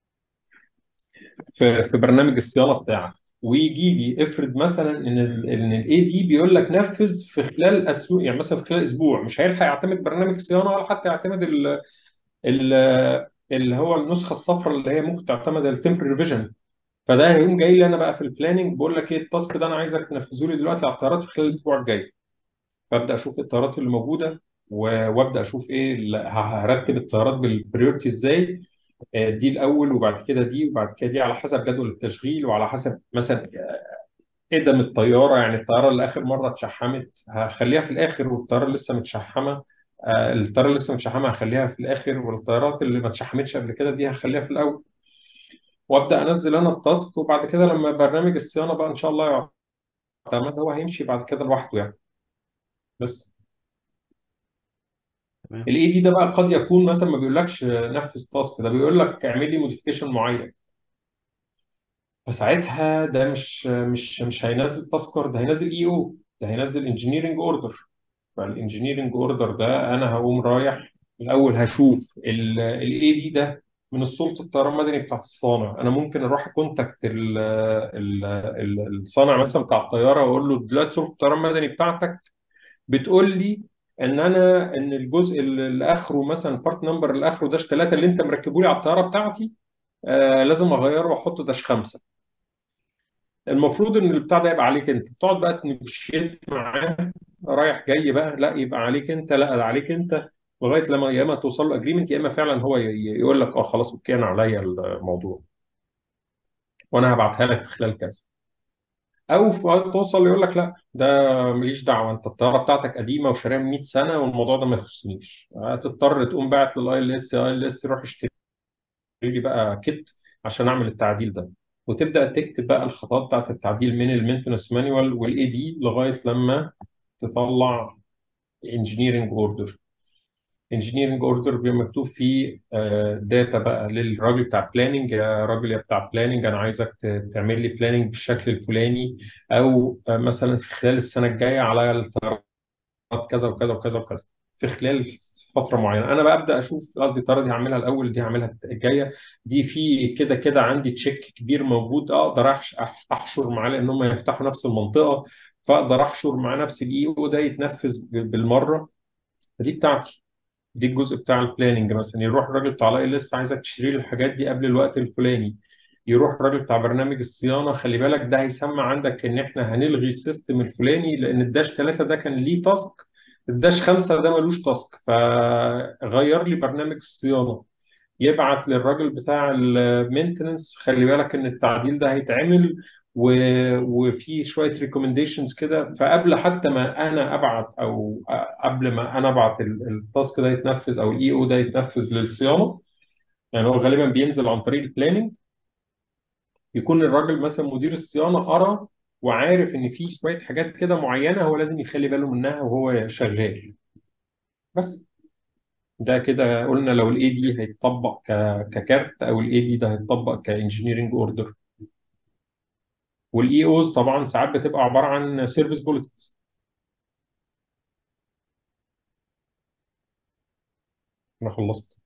في في برنامج الصيانه بتاعك ويجي لي افرض مثلا ان ال ان الاي دي بيقول لك نفذ في خلال اسبوع يعني مثلا في خلال اسبوع مش هيلحق يعتمد برنامج الصيانه ولا حتى يعتمد ال ال اللي هو النسخه الصفراء اللي هي ممكن تعتمد التمبري ريفيجن فده هيقوم جاي لي انا بقى في البلاننج بقول لك ايه التاسك ده انا عايزك تنفذه لي دلوقتي على الطيارات في خلال الاسبوع الجاي فابدا اشوف الطيارات اللي موجوده و- وابدا اشوف ايه اللي ه- هرتب الطيارات بالبريورتي ازاي آه، دي الاول وبعد كده دي وبعد كده دي على حسب جدول التشغيل وعلى حسب مثلا قدم الطياره يعني الطياره اللي اخر مره اتشحمت هخليها في الاخر والطياره اللي لسه متشحمه آه، الطياره اللي لسه متشحمه هخليها في الاخر والطيارات اللي ما اتشحمتش قبل كده دي هخليها في الاول وابدا انزل انا التاسك وبعد كده لما برنامج الصيانه بقى ان شاء الله يعتمد هو هيمشي بعد كده لوحده يعني بس تمام الاي دي ده بقى قد يكون مثلا ما بيقولكش نفذ تاسك ده بيقول لك اعمل لي موديفيكيشن معين فساعتها ده مش مش مش هينزل تاسكر ده هينزل اي او ده هينزل انجينيرنج اوردر فالانجينيرنج اوردر ده انا هقوم رايح الاول هشوف الاي دي ده من السلطه الطيران المدني بتاعت الصانع انا ممكن اروح كونتاكت ال- ال- ال- الصانع مثلا بتاع الطياره واقول له دلوقتي سلطه الطيران المدني بتاعتك بتقول لي ان انا ان الجزء اللي اخره مثلا بارت نمبر اللي اخره داش 3 اللي انت مركبه لي على الطياره بتاعتي آه لازم اغيره واحط داش خمسه المفروض ان البتاع ده يبقى عليك انت تقعد بقى تنجشيت معاه رايح جاي بقى لا يبقى عليك انت لا ده عليك انت لغايه لما يا اما توصل له اجريمنت يا اما فعلا هو ي- ي- يقول لك اه خلاص اوكي انا عليا الموضوع وانا هبعتها لك في خلال كذا او في توصل يقول لك لا ده ماليش دعوه انت الطياره بتاعتك قديمه وشاريها من 100 سنه والموضوع ده ما يخصنيش هتضطر تقوم باعت للاي ال اس اي ال اس روح اشتري لي بقى كيت عشان اعمل التعديل ده وتبدا تكتب بقى الخطوات بتاعت التعديل من المينتنس مانوال والاي دي لغايه لما تطلع انجينيرنج اوردر انجينيرنج اوردر بيبقى مكتوب فيه داتا بقى للراجل بتاع بلاننج يا راجل يا بتاع بلاننج انا عايزك ت- تعمل لي بلاننج بالشكل الفلاني او آه، مثلا في خلال السنه الجايه على الطيارات كذا وكذا وكذا وكذا في خلال فتره معينه انا بقى ابدا اشوف اه دي الطياره دي هعملها الاول دي هعملها الجايه دي في كده كده عندي تشيك كبير موجود اقدر أحش- أح- احشر معاه لان هم يفتحوا نفس المنطقه فاقدر احشر مع نفس الاي او ده يتنفذ ب- بالمره فدي بتاعتي دي الجزء بتاع البلاننج مثلا يروح الراجل بتاع الاي لسه عايزك تشتري لي الحاجات دي قبل الوقت الفلاني يروح الراجل بتاع برنامج الصيانه خلي بالك ده هيسمع عندك ان احنا هنلغي السيستم الفلاني لان الداش 3 ده كان ليه تاسك الداش 5 ده ملوش تاسك فغير لي برنامج الصيانه يبعت للراجل بتاع المينتنس خلي بالك ان التعديل ده هيتعمل و... وفي شويه ريكومنديشنز كده فقبل حتى ما انا ابعت او قبل ما انا ابعت ال- التاسك ده يتنفذ او الاي او ده يتنفذ للصيانه يعني هو غالبا بينزل عن طريق البلاننج يكون الراجل مثلا مدير الصيانه قرا وعارف ان في شويه حاجات كده معينه هو لازم يخلي باله منها وهو شغال بس ده كده قلنا لو الاي دي هيتطبق ك- ككارت او الاي دي ده هيتطبق كانجينيرنج اوردر والاي اوز طبعا ساعات بتبقى عباره عن سيرفيس بوليتنز انا خلصت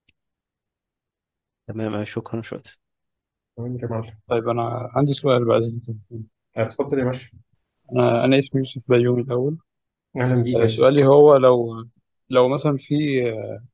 تمام أوي، شكرا شكرا تمام يا معلم طيب أنا عندي سؤال بعد إذنك اتفضل يا باشا أنا أنا اسمي يوسف بيومي الأول اهلا بيك آه، يا يوسف سؤالي هو لو لو مثلا في آه،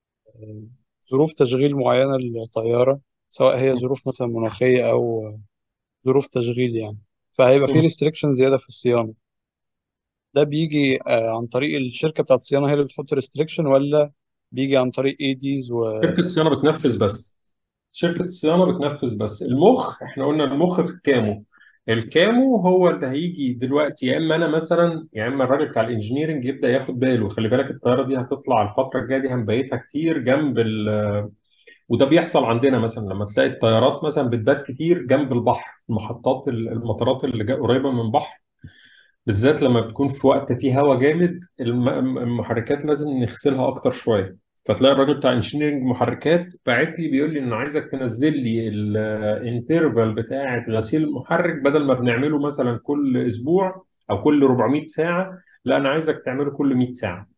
ظروف تشغيل معينة للطيارة سواء هي ظروف مثلا مناخية أو آه، ظروف تشغيل يعني فهيبقى في مم. ريستريكشن زيادة في الصيانة ده بيجي آه، عن طريق الشركة بتاعت الصيانة هي اللي بتحط ريستريكشن ولا بيجي عن طريق اي ديز و شركه الصيانه بتنفذ بس شركه الصيانه بتنفذ بس المخ احنا قلنا المخ في الكامو الكامو هو اللي هيجي دلوقتي يا اما انا مثلا يا اما الراجل بتاع الانجينيرنج يبدا ياخد باله خلي بالك الطياره دي هتطلع الفتره الجايه دي هنبيتها كتير جنب ال وده بيحصل عندنا مثلا لما تلاقي الطيارات مثلا بتبات كتير جنب البحر المحطات المطارات اللي جا- قريبه من البحر بالذات لما بتكون في وقت فيه هواء جامد الم- المحركات لازم نغسلها اكتر شويه فتلاقي الراجل بتاع انجينيرنج محركات باعت لي بيقول لي ان عايزك تنزل لي الانترفال بتاعه غسيل المحرك بدل ما بنعمله مثلا كل اسبوع او كل 400 ساعه لا انا عايزك تعمله كل 100 ساعه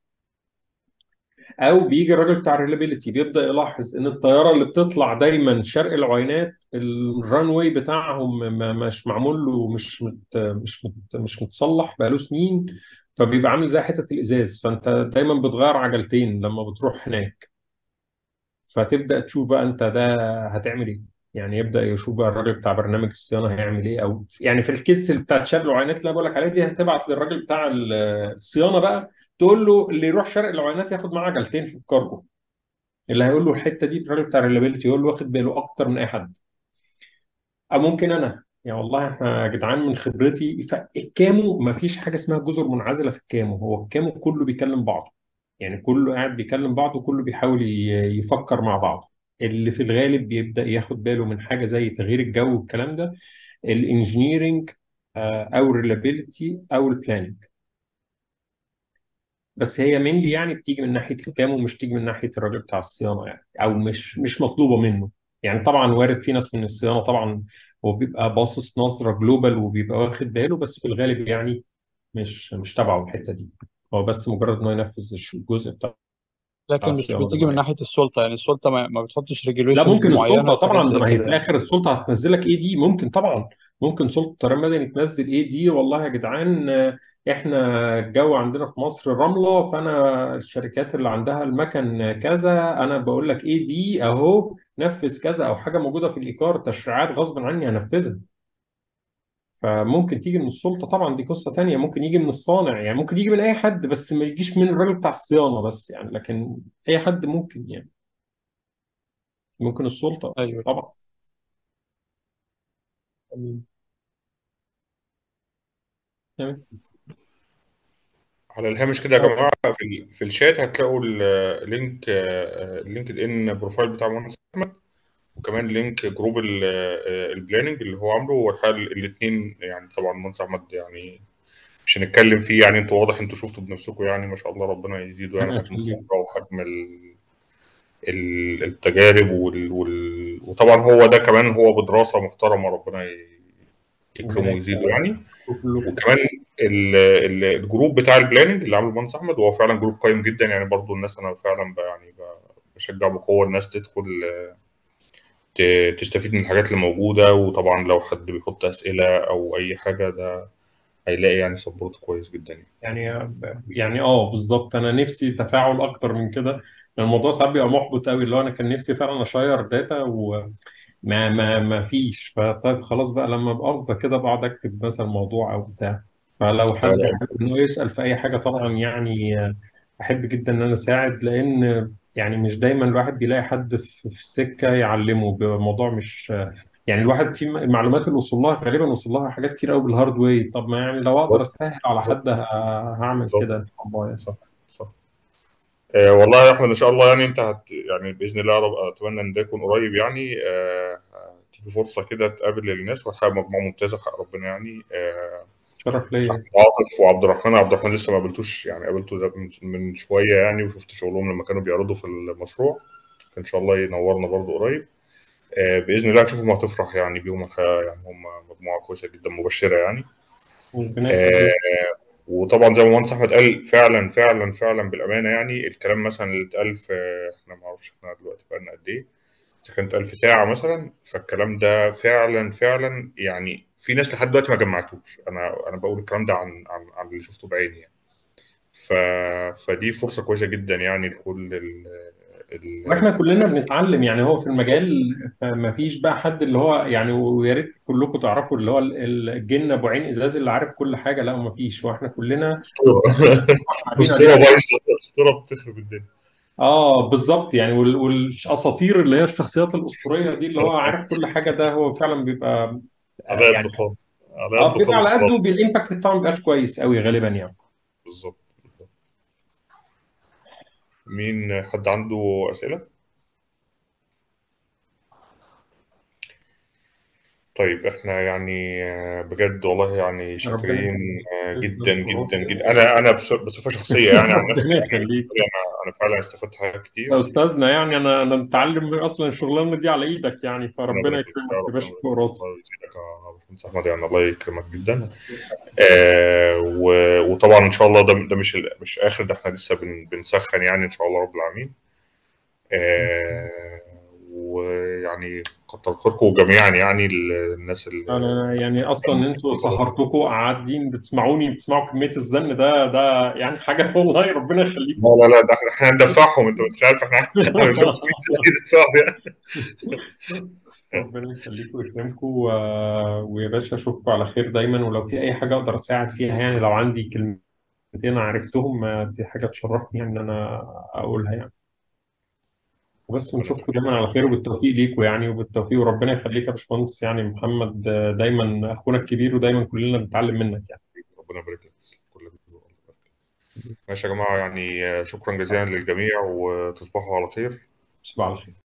او بيجي الراجل بتاع الريلابيلتي بيبدا يلاحظ ان الطياره اللي بتطلع دايما شرق العوينات الران واي بتاعهم ما- مش معمول له مش مت مش مت مش متصلح بقاله سنين فبيبقى عامل زي حته الازاز فانت دايما بتغير عجلتين لما بتروح هناك فتبدا تشوف بقى انت ده هتعمل ايه يعني يبدا يشوف بقى الراجل بتاع برنامج الصيانه هيعمل ايه او يعني في الكيس بتاعت شرق العوينات اللي انا بقول لك عليها دي هتبعت للراجل بتاع الصيانه بقى تقول له اللي يروح شرق العوينات ياخد معاه عجلتين في الكارجو اللي هيقول له الحته دي الراجل بتاع الريلابيلتي يقول له واخد باله اكتر من اي حد او ممكن انا يعني والله احنا يا جدعان من خبرتي فالكامو ما فيش حاجه اسمها جزر منعزله في الكامو هو الكامو كله بيكلم بعضه يعني كله قاعد بيكلم بعضه كله بيحاول ي- يفكر مع بعضه اللي في الغالب بيبدا ياخد باله من حاجه زي تغيير الجو والكلام ده الانجينيرنج او الريلابيلتي او البلاننج بس هي مينلي يعني بتيجي من ناحيه الكام ومش تيجي من ناحيه الراجل بتاع الصيانه يعني او مش مش مطلوبه منه يعني طبعا وارد في ناس من الصيانه طبعا هو بيبقى باصص نظره جلوبال وبيبقى واخد باله بس في الغالب يعني مش مش تبعه الحته دي هو بس مجرد انه ينفذ الش- الجزء بتاع لكن مش الصيانه ده بتيجي من معين ناحية السلطة يعني السلطة ما, ما بتحطش لا ريجوليشنز ممكن معينة السلطه لحاجات طبعا زي ما هي كده في يعني الاخر السلطه هتنزلك ايه دي ممكن طبعا ممكن سلطه الطيران المدني تنزل ايه دي والله يا جدعان آه، احنا الجو عندنا في مصر رمله فانا الشركات اللي عندها المكن كذا انا بقول لك ايه دي اهو نفذ كذا او حاجه موجوده في الايجار تشريعات غصب عني هنفذها فممكن تيجي من السلطه طبعا دي قصه تانية ممكن يجي من الصانع يعني ممكن يجي من اي حد بس ما يجيش من الراجل بتاع الصيانه بس يعني لكن اي حد ممكن يعني ممكن السلطه ايوه طبعا تمام تمام على الهامش كده يا آه، جماعة في, ال- في الشات هتلاقوا ال- لينك آه، اللينكد ان بروفايل بتاع مهندس احمد وكمان لينك جروب ال- آه، البلاننج اللي هو عامله والحقيقة الاثنين يعني طبعا مهندس احمد يعني مش هنتكلم فيه يعني انتوا واضح انتوا شفتوا بنفسكم يعني ما شاء الله ربنا يزيدوا يعني ربنا حجم يخليك الخبرة وحجم ال- ال- التجارب وال... وال... وطبعا هو ده كمان هو بدراسة محترمة ربنا ي- يكرمه ربنا ويزيده يكرمك يعني كلكم وكمان ال... ال- الجروب بتاع البلاننج اللي عامله المهندس احمد هو فعلا جروب قيم جدا يعني برضو الناس انا فعلا ب... يعني ب... بشجع بقوة الناس تدخل ت... تستفيد من الحاجات اللي موجودة وطبعا لو حد بيحط أسئلة أو أي حاجة ده هيلاقي يعني سبورت كويس جدا يعني يعني يعني اه بالظبط انا نفسي تفاعل اكتر من كده لأن الموضوع ساعات بيبقى محبط قوي اللي هو انا كان نفسي فعلا اشير داتا وما ما ما فيش فطيب خلاص بقى لما ابقى افضى كده بقعد اكتب مثلا موضوع او بتاع فلو لا حد لا حابب انه يسال في اي حاجه طبعا يعني احب جدا ان انا اساعد لان يعني مش دايما الواحد بيلاقي حد في في السكه يعلمه بيبقى الموضوع مش يعني الواحد في المعلومات اللي وصل لها غالبا وصل لها حاجات كتير قوي بالهارد واي طب ما يعني لو اقدر بالظبط استاهل على بالظبط حد ه- هعمل بالظبط كده ان شاء الله يعني صح صح آه والله يا احمد ان شاء الله يعني انت هت يعني باذن الله يا رب اتمنى ان ده يكون قريب يعني آه تيجي فرصه كده تقابل الناس وتحقق مجموعه ممتازه حق ربنا يعني آه شرف ليا عاطف وعبد الرحمن عبد الرحمن لسه ما قابلتوش يعني قابلته زي- من من شويه يعني وشفت شغلهم لما كانوا بيعرضوا في المشروع فان شاء الله ينورنا برضو قريب آه باذن الله هتشوفهم هتفرح يعني بيهم الحقيقه يعني هم مجموعه كويسه جدا مبشره يعني ربنا آه يخليك وطبعا زي ما المهندس احمد قال فعلا فعلا فعلا بالامانه يعني الكلام مثلا اللي اتقال في احنا ما اعرفش احنا دلوقتي بقالنا قد ايه اذا كانت 1000 ساعه مثلا فالكلام ده فعلا فعلا يعني في ناس لحد دلوقتي ما جمعتوش انا انا بقول الكلام ده عن عن, عن اللي شفته بعيني يعني ف... فدي فرصه كويسه جدا يعني لكل ال... ال... واحنا كلنا بنتعلم يعني هو في المجال ما فيش بقى حد اللي هو يعني ويا ريت كلكم تعرفوا اللي هو ال- الجن ابو عين ازاز اللي عارف كل حاجه لا ما فيش واحنا كلنا اسطوره قاعدين اسطوره قاعدين بايظه اسطوره بتخرب الدنيا اه بالظبط يعني وال- والاساطير اللي هي الشخصيات الاسطوريه دي اللي هو عارف كل حاجه ده هو فعلا بيبقى آه، على قد يعني خالص على اه قد بيبقى خالص على خالص قده بالامباكت بتاعه ما بيبقاش كويس قوي غالبا يعني بالظبط بالظبط. مين حد عنده اسئله طيب احنا يعني آه، بجد والله يعني ربنا شاكرين يخليك آه، تسلم جدا في جدا راسك جدا انا انا بص- بصفه شخصيه يعني عن نفسي ربنا يعني يخليك بالنسبه لي انا انا فعلا استفدت حاجات يا كتير استاذنا يعني انا انا متعلم اصلا الشغلانه دي على ايدك يعني ربنا فربنا يبارك لك يا يكرمك يا رب باشا ربنا فوق يبارك راسي الله يزيدك يا باشمهندس احمد يعني الله يكرمك جدا آه و- وطبعا ان شاء الله ده ده مش ال- مش اخر ده احنا لسه بن بنسخن يعني ان شاء الله رب العالمين آه ويعني كتر خيركم جميعا يعني الناس اللي انا يعني اصلا انتوا سهرتكم قاعدين بتسمعوني بتسمعوا كميه الزن ده ده يعني حاجه والله ربنا يخليكم لا لا لا ده احنا احنا هندفعهم انت مش عارف احنا هنعمل لكم فيديو كده تساعد يعني ربنا يخليكم ويكرمكم و... ويا باشا اشوفكم على خير دايما ولو في اي حاجه اقدر اساعد فيها يعني لو عندي كلمتين عرفتهم آه، دي حاجه تشرفني يعني ان انا اقولها يعني وبس ربنا ونشوفكم يخليك دايما على خير وبالتوفيق ليكم يعني وبالتوفيق وربنا يخليك يا باشمهندس يعني محمد آه، دايما اخونا الكبير ودايما كلنا بنتعلم منك يعني ربنا يبارك لك كل اللي بتقوله. الله يبارك لك. ماشي يا جماعه يعني آه، شكرا جزيلا للجميع وتصبحوا على خير تصبحوا على خير